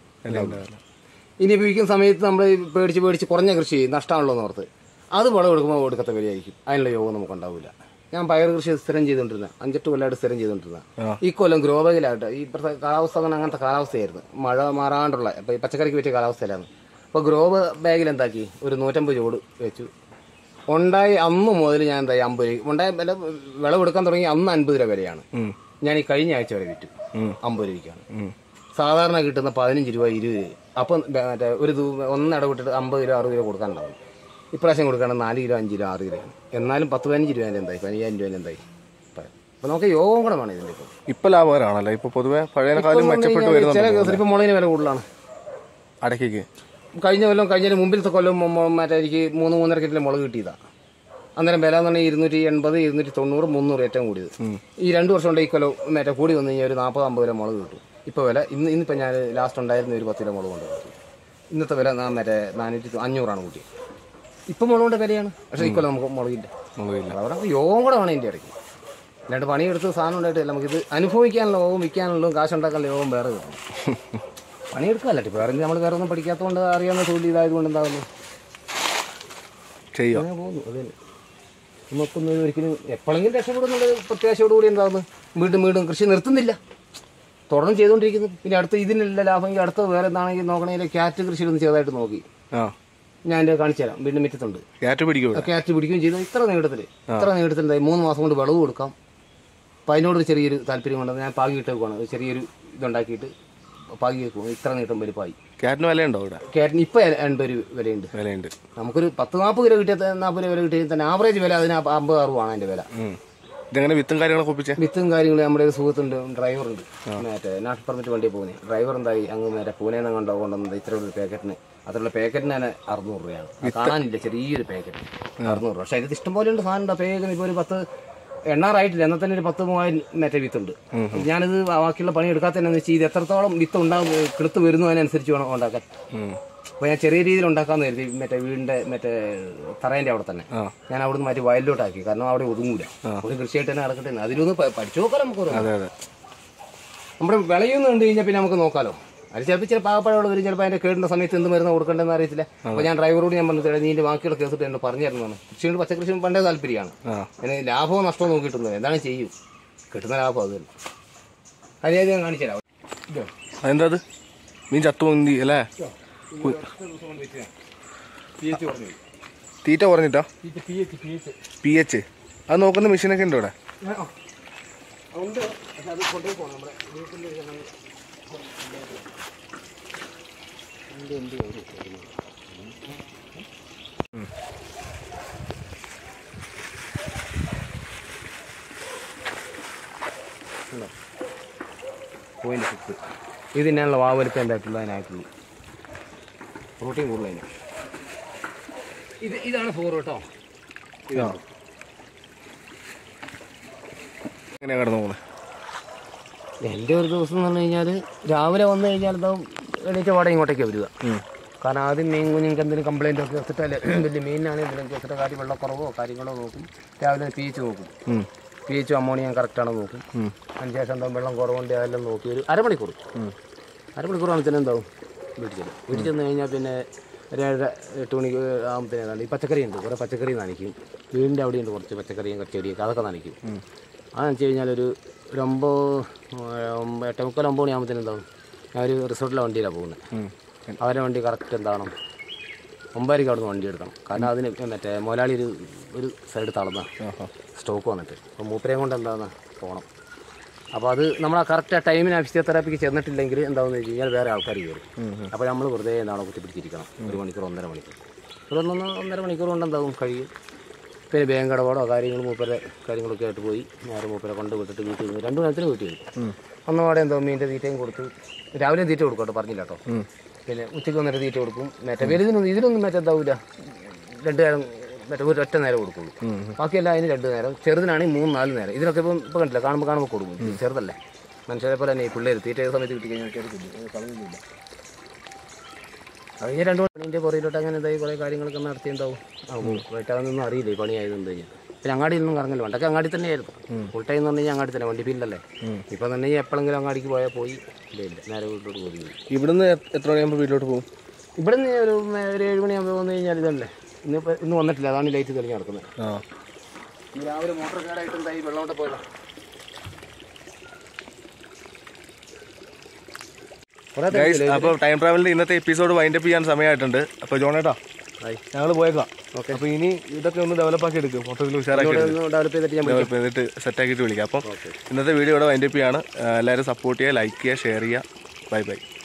ഇനി വിൽക്കുന്ന സമയത്ത് നമ്മൾ പേടിച്ച് പേടിച്ച് കുറഞ്ഞ കൃഷി നഷ്ടമാണല്ലോ എന്ന് ഓർത്ത് അത് വളം എടുക്കുമ്പോൾ കൊടുക്കത്ത വിലയായിരിക്കും അതിനുള്ള യോഗം നമുക്ക് ഉണ്ടാവില്ല ഞാൻ പയർ കൃഷി സ്ഥിരം ചെയ്തുകൊണ്ടിരുന്ന അഞ്ചെട്ട് കൊല്ലമായിട്ട് സ്ഥിരം ചെയ്തുകൊണ്ടിരുന്ന ഈ കൊല്ലം ഗ്രോ ബാഗിലായിട്ട് ഈ ഇപ്പോഴത്തെ കാലാവസ്ഥ അങ്ങനെ അങ്ങനത്തെ കാലാവസ്ഥയായിരുന്നു മഴ മാറാണ്ടുള്ള ഇപ്പം ഈ പച്ചക്കറിക്ക് പറ്റിയ കാലാവസ്ഥയിലാണ് അപ്പോൾ ഗ്രോ ബാഗിൽ എന്താക്കി ഒരു നൂറ്റമ്പത് ചൂട് വെച്ചു ഉണ്ടായി അന്ന് മുതൽ ഞാൻ എന്തായി അമ്പത് രൂപ ഉണ്ടായ വില വിളവെടുക്കാൻ തുടങ്ങി അന്ന് അൻപത് രൂപ വരെയാണ് ഞാൻ ഈ കഴിഞ്ഞ ആഴ്ച വരെ വിറ്റു അമ്പത് രൂപയ്ക്കാണ് സാധാരണ കിട്ടുന്ന പതിനഞ്ച് രൂപ ഇരുപത് രൂപ അപ്പം മറ്റേ ഒരു ദൂ- ഒന്നിടവിട്ടിട്ട് അമ്പത് രൂപ അറുപത് രൂപ കൊടുക്കാനുണ്ടാവും ഇപ്രാവശ്യം കൊടുക്കുകയാണെങ്കിൽ നാല് കിലോ അഞ്ച് കിലോ ആറ് കിലോയാണ് എന്നാലും പത്ത് പതിനഞ്ച് രൂപേൻ്റെ എന്തായി പതിനയ്യായിരം രൂപേൻ്റെ എന്തായി അപ്പം നമുക്ക് യോഗം കൂടെ വേണം ഇതിൻ്റെ ഇപ്പം ഇപ്പൊ ലാഭകരമാണല്ലോ ഇപ്പൊ പൊതുവെ പഴയതിനെക്കാളും മെച്ചപ്പെട്ട് ചില വരുന്നുണ്ട് ദിവസം ഇപ്പം മുളകിന് വില കൂടുതലാണ് അടയ്ക്ക് കഴിഞ്ഞ കൊല്ലം കഴിഞ്ഞ മുമ്പിലത്തെ കൊല്ലം മൊ- മൊ- മറ്റേ എനിക്ക് മൂന്ന് മൂന്നര കിറ്റിലെ മുളക് കിട്ടിയതാണ് അന്നേരം വില എന്ന് പറഞ്ഞാൽ ഇരുന്നൂറ്റി എൺപത് ഇരുന്നൂറ്റി തൊണ്ണൂറ് മുന്നൂറ് ഏറ്റവും കൂടിയത് ഈ രണ്ട് വർഷം കൊണ്ട് ഈ കൊല്ലം മറ്റേ കൂടി വന്നു കഴിഞ്ഞാൽ ഒരു നാൽപ്പത് അമ്പത് രൂപ മുളക് കിട്ടും ഇപ്പോൾ വില ഇന്ന് ഇന്നിപ്പോൾ ഞാൻ ലാസ്റ്റ് ഉണ്ടായിരുന്ന ഒരു പത്ത് കിലോ മുളക് കൊണ്ട് കൊടുത്തു. ഇന്നത്തെ വില നാ മറ്റേ നാനൂറ്റി തൊ- അഞ്ഞൂറാണ് കൂട്ടി ഇപ്പം മുളകിൻ്റെ വിലയാണ് പക്ഷേ ഇക്കൊല്ലം നമുക്ക് മുളകില്ല മുളകില്ല അവിടെ യോഗം കൂടെ വേണം ഇതിൻ്റെ ഇടയ്ക്ക് അല്ലാണ്ട് പണിയെടുത്ത് സാധനം ഉണ്ടായിട്ടില്ല നമുക്കിത് അനുഭവിക്കാനുള്ള യോഗം വിൽക്കാനുള്ള കാശ് ഉണ്ടാക്കാനുള്ള യോഗം വേറെ കിട്ടണം പണിയെടുക്കാമല്ല വേറെ നമ്മൾ വേറെ ഒന്നും പഠിക്കാത്തതുകൊണ്ട് അറിയാവുന്ന തൊഴിൽ ഇതായതുകൊണ്ട് എന്താകുന്നു ചെയ്യോ അങ്ങനെ പോകുന്നു അത് തന്നെ നമുക്കൊന്നും ഒരിക്കലും എപ്പോഴെങ്കിലും രക്ഷപ്പെടുന്നുള്ള പ്രത്യാശയോടുകൂടി എന്താകുന്നു വീണ്ടും വീണ്ടും കൃഷി നിർത്തുന്നില്ല തുടർന്ന് ചെയ്തുകൊണ്ടിരിക്കുന്നു പിന്നെ അടുത്ത ഇതിനുള്ള ലാഭമെങ്കിൽ അടുത്ത വേറെ എന്താണെങ്കിൽ നോക്കണമെങ്കിൽ ക്യാറ്റ് കൃഷിയിലൊന്ന് ചെറുതായിട്ട് നോക്കി ആ ഞാൻ എൻ്റെ കാണിച്ചു തരാം വീണ്ടും മുറ്റത്തുണ്ട് ക്യാറ്റ് പിടിക്കും ഇവിടെ ക്യാറ്റ് പിടിക്കുകയും ചെയ്തു ഇത്ര നീളത്തിൽ ഇത്ര നീളത്തിൽ എന്തായി മൂന്ന് മാസം കൊണ്ട് വിളവ് കൊടുക്കാം അപ്പം അതിനോടൊരു ചെറിയൊരു താല്പര്യം കൊണ്ട് ഞാൻ പാകി ഇട്ടേക്കുവാണ് ഒരു ചെറിയൊരു ഇതുണ്ടാക്കിയിട്ട് പാകി വെക്കും ഇത്ര നീട്ടം വലുപ്പമായി ക്യാറ്റിന് വിലയുണ്ടോ ഇവിടെ ക്യാറ്റിന് ഇപ്പം എൺപത് രൂപ വിലയുണ്ട് വിലയുണ്ട് നമുക്കൊരു പത്ത് നാൽപ്പത് കിലോ കിട്ടിയ നാൽപ്പത് രൂപ വില കിട്ടിയാൽ തന്നെ ആവറേജ് വില അതിന് അമ്പ- അമ്പത് അറുപതാണ് അതിന്റെ വില ഉം. ഇതെങ്ങനെ വിത്തും കാര്യങ്ങളൊക്കെ ഒപ്പിച്ചേ വിത്തും കാര്യങ്ങളും നമ്മുടെ ഒരു സുഹൃത്തുണ്ട് ഡ്രൈവറുണ്ട് മറ്റേ നാഷണൽ പെർമിറ്റ് വണ്ടി പോകുന്നത് ഡ്രൈവർ എന്തായി അങ്ങ് മറ്റേ പൂനെന്ന് കണ്ടോ കൊണ്ടുവന്നത് ഇത്ര ഒരു പാക്കറ്റിന് അതിലുള്ള പാക്കറ്റിന് തന്നെ അറുന്നൂറ് രൂപയാണ് അത് കാണാനില്ല ചെറിയൊരു പാക്കറ്റ് അറുന്നൂറ് രൂപ പക്ഷേ അതിൽ ഇഷ്ടംപോലെ ഉണ്ട് സാധനം ഉണ്ട് പാക്കറ്റിന് ഇപ്പോൾ ഒരു പത്ത് എണ്ണാറായിട്ടില്ല എന്നാൽ തന്നെ ഒരു പത്ത് മൂവായിരം മറ്റേ വിത്തുണ്ട് ഞാനിത് ബാക്കിയുള്ള പണി എടുക്കാത്തതെന്നു വെച്ചാൽ ഇത് എത്രത്തോളം വിത്ത് ഉണ്ടാകും കിളുത്ത് വരുന്നു അതിനനുസരിച്ച് വേണം ഉണ്ടാക്കാൻ ഉം. അപ്പോൾ ഞാൻ ചെറിയ രീതിയിൽ ഉണ്ടാക്കാന്ന് കരുതി മറ്റേ വീടിന്റെ മറ്റേ തറേന്റെ അവിടെ തന്നെ ആ. ഞാൻ അവിടുന്ന് മാറ്റി വയലിലോട്ടാക്കി കാരണം അവിടെ ഒതുങ്ങൂല ഒരു കൃഷിയായിട്ട് തന്നെ നടക്കട്ടെ എന്ന്. അതിലൊന്ന് പ- പഠിച്ചു നോക്കാം നമുക്ക് ഓരോന്ന്. അതെ അതെ നമ്മുടെ വിളയൊന്നും കണ്ടു കഴിഞ്ഞാൽ പിന്നെ നമുക്ക് നോക്കാലോ അത് ചിലപ്പോൾ ചില പാവപ്പഴമുള്ള വരും ചിലപ്പോൾ അതിന്റെ കേടുന്ന സമയത്ത് എന്ത് മരുന്ന് കൊടുക്കേണ്ടതെന്ന് അറിയത്തില്ല അപ്പോൾ ഞാൻ ഡ്രൈവറോട് ഞാൻ പറഞ്ഞു "ചേട്ടാ, നീ ഇതിന്റെ ബാക്കിയുള്ള കേസിട്ട് എന്നോട് പറഞ്ഞു തരുന്നതാണ് കൃഷിയോട് പച്ചക്കൃഷി പണ്ടേ താല്പര്യമാണ് ആ അതിന് ലാഭമോ നഷ്ടമോ നോക്കിയിട്ടൊന്നും എന്താണ് ചെയ്യും കിട്ടുന്ന ലാഭം അത് തന്നെ അത് ഞാൻ കാണിച്ചു തരാം ഇതോ. അതെന്താ അത് മീൻ ചത്തു പൊന്തി അല്ലേ pH കുറഞ്ഞു പോയി. തീറ്റ കുറഞ്ഞിട്ടോ ഇത് pH, pH. പി എച്ച് അത് നോക്കുന്ന മെഷീനൊക്കെ ഉണ്ട് ഇവിടെ ആ, ആ. ഉണ്ട് പക്ഷെ അത് കൊണ്ടുപോയി പോകണം നമ്മുടെ വീട്ടിൽ ഇരുന്ന് ഉണ്ട്, ഉണ്ട്, ഒരു ഒരു ഉണ്ടോ? പോയിന്റ് സിക്സ് ഇത് തന്നെയാണല്ലോ വാവലിപ്പം എന്തായിട്ടുള്ള അതിനായിട്ടുള്ളൂ പ്രോട്ടീൻ കൂടുതലതിന് ഇത് ഇതാണ് ഫോർ കേട്ടോ ആ എങ്ങനെയാ കിടന്നു പോകുന്നത് എൻ്റെ ഒരു ദിവസം എന്ന് പറഞ്ഞു കഴിഞ്ഞാൽ രാവിലെ വന്നു കഴിഞ്ഞാൽ എന്താ എണീറ്റ പാടെ ഇങ്ങോട്ടേക്ക് വരിക കാരണം ആദ്യം മീൻ കുഞ്ഞുങ്ങൾക്ക് എന്തെങ്കിലും കംപ്ലൈൻ്റ് ഒക്കെ വെച്ചിട്ടല്ലേ വലിയ മീനാണെങ്കിൽ എന്തെങ്കിലും വെച്ചിട്ട് കാര്യം വെള്ളക്കുറവോ കാര്യങ്ങളോ നോക്കും രാവിലെ പി എച്ച് നോക്കും പി എച്ച് അമോണിയം കറക്റ്റാണോ നോക്കും അതിനുശേഷം എന്താ വെള്ളം കുറവുണ്ട് അതെല്ലാം നോക്കി ഒരു അരമണിക്കൂർ അരമണിക്കൂർ ആകുമ്പോഴത്തേനും എന്താവും വീട്ടിൽ ചെല്ലും വീട്ടിൽ ചെന്ന് കഴിഞ്ഞാൽ പിന്നെ ഒരു ഏഴര എട്ട് മണിക്ക് ആകുമ്പോഴത്തേനും ഈ പച്ചക്കറി ഉണ്ട് കുറേ പച്ചക്കറി നനയ്ക്കും വീടിൻ്റെ അവിടെയുണ്ട് കുറച്ച് പച്ചക്കറിയും കച്ചടിയൊക്കെ അതൊക്കെ നനയ്ക്കും അതെന്ന് വെച്ച് കഴിഞ്ഞാൽ ഒരു ഒരു ഒമ്പത് ഒമ്പത് എട്ട് മുക്കാൽ ഒമ്പത് മണിയാകുമ്പോഴത്തേനും എന്താവും ഞാൻ ഒരു റിസോർട്ടിലെ വണ്ടിയിലാണ് പോകുന്നത് അവരെ വണ്ടി കറക്റ്റ് എന്താണ് ഒമ്പതരയ്ക്ക് അവിടെ നിന്ന് വണ്ടി എടുക്കണം കാരണം അതിന് മറ്റേ മുതലാളി ഒരു ഒരു സൈഡ് തളർന്ന സ്റ്റോക്ക് വന്നിട്ട് അപ്പോൾ മൂപ്പരെയും കൊണ്ട് എന്താണ് പോകണം അപ്പോൾ അത് നമ്മൾ ആ കറക്റ്റ് ആ ടൈമിന് ഫിസിയോതെറാപ്പിക്ക് ചെന്നിട്ടില്ലെങ്കിൽ എന്താണെന്ന് വെച്ച് കഴിഞ്ഞാൽ വേറെ ആൾക്കാർ കയറും അപ്പോൾ നമ്മൾ വെറുതെ എന്താണ് കുത്തിപ്പിടിച്ചിരിക്കണം ഒരു മണിക്കൂർ ഒന്നര മണിക്കൂർ ഒരു ഒന്നൊന്ന് ഒന്നര മണിക്കൂർ കൊണ്ട് എന്താവും കഴിയും പിന്നെ ബാങ്ക് ഇടപാടോ കാര്യങ്ങൾ മൂപ്പരെ കാര്യങ്ങളൊക്കെ ആയിട്ട് പോയി നേരെ മൂപ്പരെ കൊണ്ട് വിട്ടിട്ട് വീട്ടിൽ നിന്ന് രണ്ടു നേരത്തിന് വീട്ടിൽ വരും ഒന്നപാടെ എന്തോ മീൻ്റെ തീറ്റയും കൊടുത്തു രാവിലെ തീറ്റ കൊടുക്കും കേട്ടോ പറഞ്ഞില്ല കേട്ടോ പിന്നെ ഉച്ചയ്ക്ക് വന്നിട്ട് തീറ്റ കൊടുക്കും മറ്റേ വലുതിനൊന്നും ഇതിനൊന്നും മറ്റേ എന്താവില്ല രണ്ട് നേരം മറ്റേ ഒരു ഒറ്റ നേരം കൊടുക്കുള്ളൂ ബാക്കിയെല്ലാം അതിന് രണ്ട് നേരം ചെറുതിനാണെങ്കിൽ മൂന്ന് നാല് നേരം ഇതിനൊക്കെ ഇപ്പം ഇപ്പം കണ്ടില്ല കാണുമ്പോൾ കാണുമ്പോൾ കൊടുക്കും ഇത് ചെറുതല്ലേ മനുഷ്യരെ പോലെ തന്നെ ഈ പിള്ളേർ തീറ്റ ഏത് സമയത്ത് കിട്ടി കഴിഞ്ഞാൽ ചെറുതില്ല കളഞ്ഞില്ല അത് കഴിഞ്ഞ് രണ്ട് മണിൻ്റെ പുറയിലോട്ട് അങ്ങനെ എന്തായി കുറേ കാര്യങ്ങളൊക്കെ നടത്തി എന്താവും ആവും വീട്ടാതൊന്നും അറിയില്ല ഈ പണിയായത് എന്ത് കഴിഞ്ഞാൽ പിന്നെ അങ്ങാടിയിൽ നിന്നും കറങ്ങല്ലോ പണ്ടൊക്കെ അങ്ങാടി തന്നെയായിരുന്നു ഫുൾ ടൈം എന്ന് പറഞ്ഞാൽ അങ്ങാടി തന്നെ വണ്ടി ഫീൽഡല്ലേ ഇപ്പം തന്നെ എപ്പോഴെങ്കിലും അങ്ങാടിക്ക് പോയാൽ പോയി ഇല്ല ഇല്ല നേരെ വീട്ടിലോട്ട് പോയി ഇവിടുന്ന് എ- എത്ര മണിയാകുമ്പോൾ വീട്ടിലോട്ട് പോകും ഇവിടെ നിന്ന് ഒരു ഒരു ഏഴ് മണിയാകുമ്പോൾ വന്നു കഴിഞ്ഞാൽ ഇതല്ലേ ഇന്നിപ്പോൾ ഇന്ന് വന്നിട്ടില്ല അതാണ് ലൈറ്റ് തെളിഞ്ഞ് നടക്കുന്നത് ആ ഈ രാവിലെ മോട്ടോർ കേടായിട്ട് എന്തായി വെള്ളം കൊണ്ട് പോയതാ കുറേ ഗൈസ് അപ്പോൾ ടൈം ട്രാവലിന്റെ ഇന്നത്തെ എപ്പിസോഡ് വൈൻഡപ്പ് ചെയ്യാൻ സമയമായിട്ടുണ്ട് അപ്പോൾ ജോണേട്ടാ ആയി. ഞങ്ങൾ പോയേക്കാം അപ്പോൾ ഇനി ഇതൊക്കെ ഒന്ന് ഡെവലപ്പ് ആക്കി എടുക്കും മൊത്തത്തിൽ ഉഷാറാക്കി എടുക്കും ഒന്ന് ഡെവലപ്പ് ചെയ്തിട്ട് ഞാൻ ഡെവലപ്പ് ചെയ്തിട്ട് സെറ്റ് ആക്കിയിട്ട് വിളിക്കാം അപ്പം ഇന്നത്തെ വീഡിയോ ഇവിടെ വൈൻഡപ്പ് ചെയ്യാണ് എല്ലാവരും സപ്പോർട്ട് ചെയ്യുക ലൈക്ക് ചെയ്യുക ഷെയർ ചെയ്യുക ബൈ ബൈ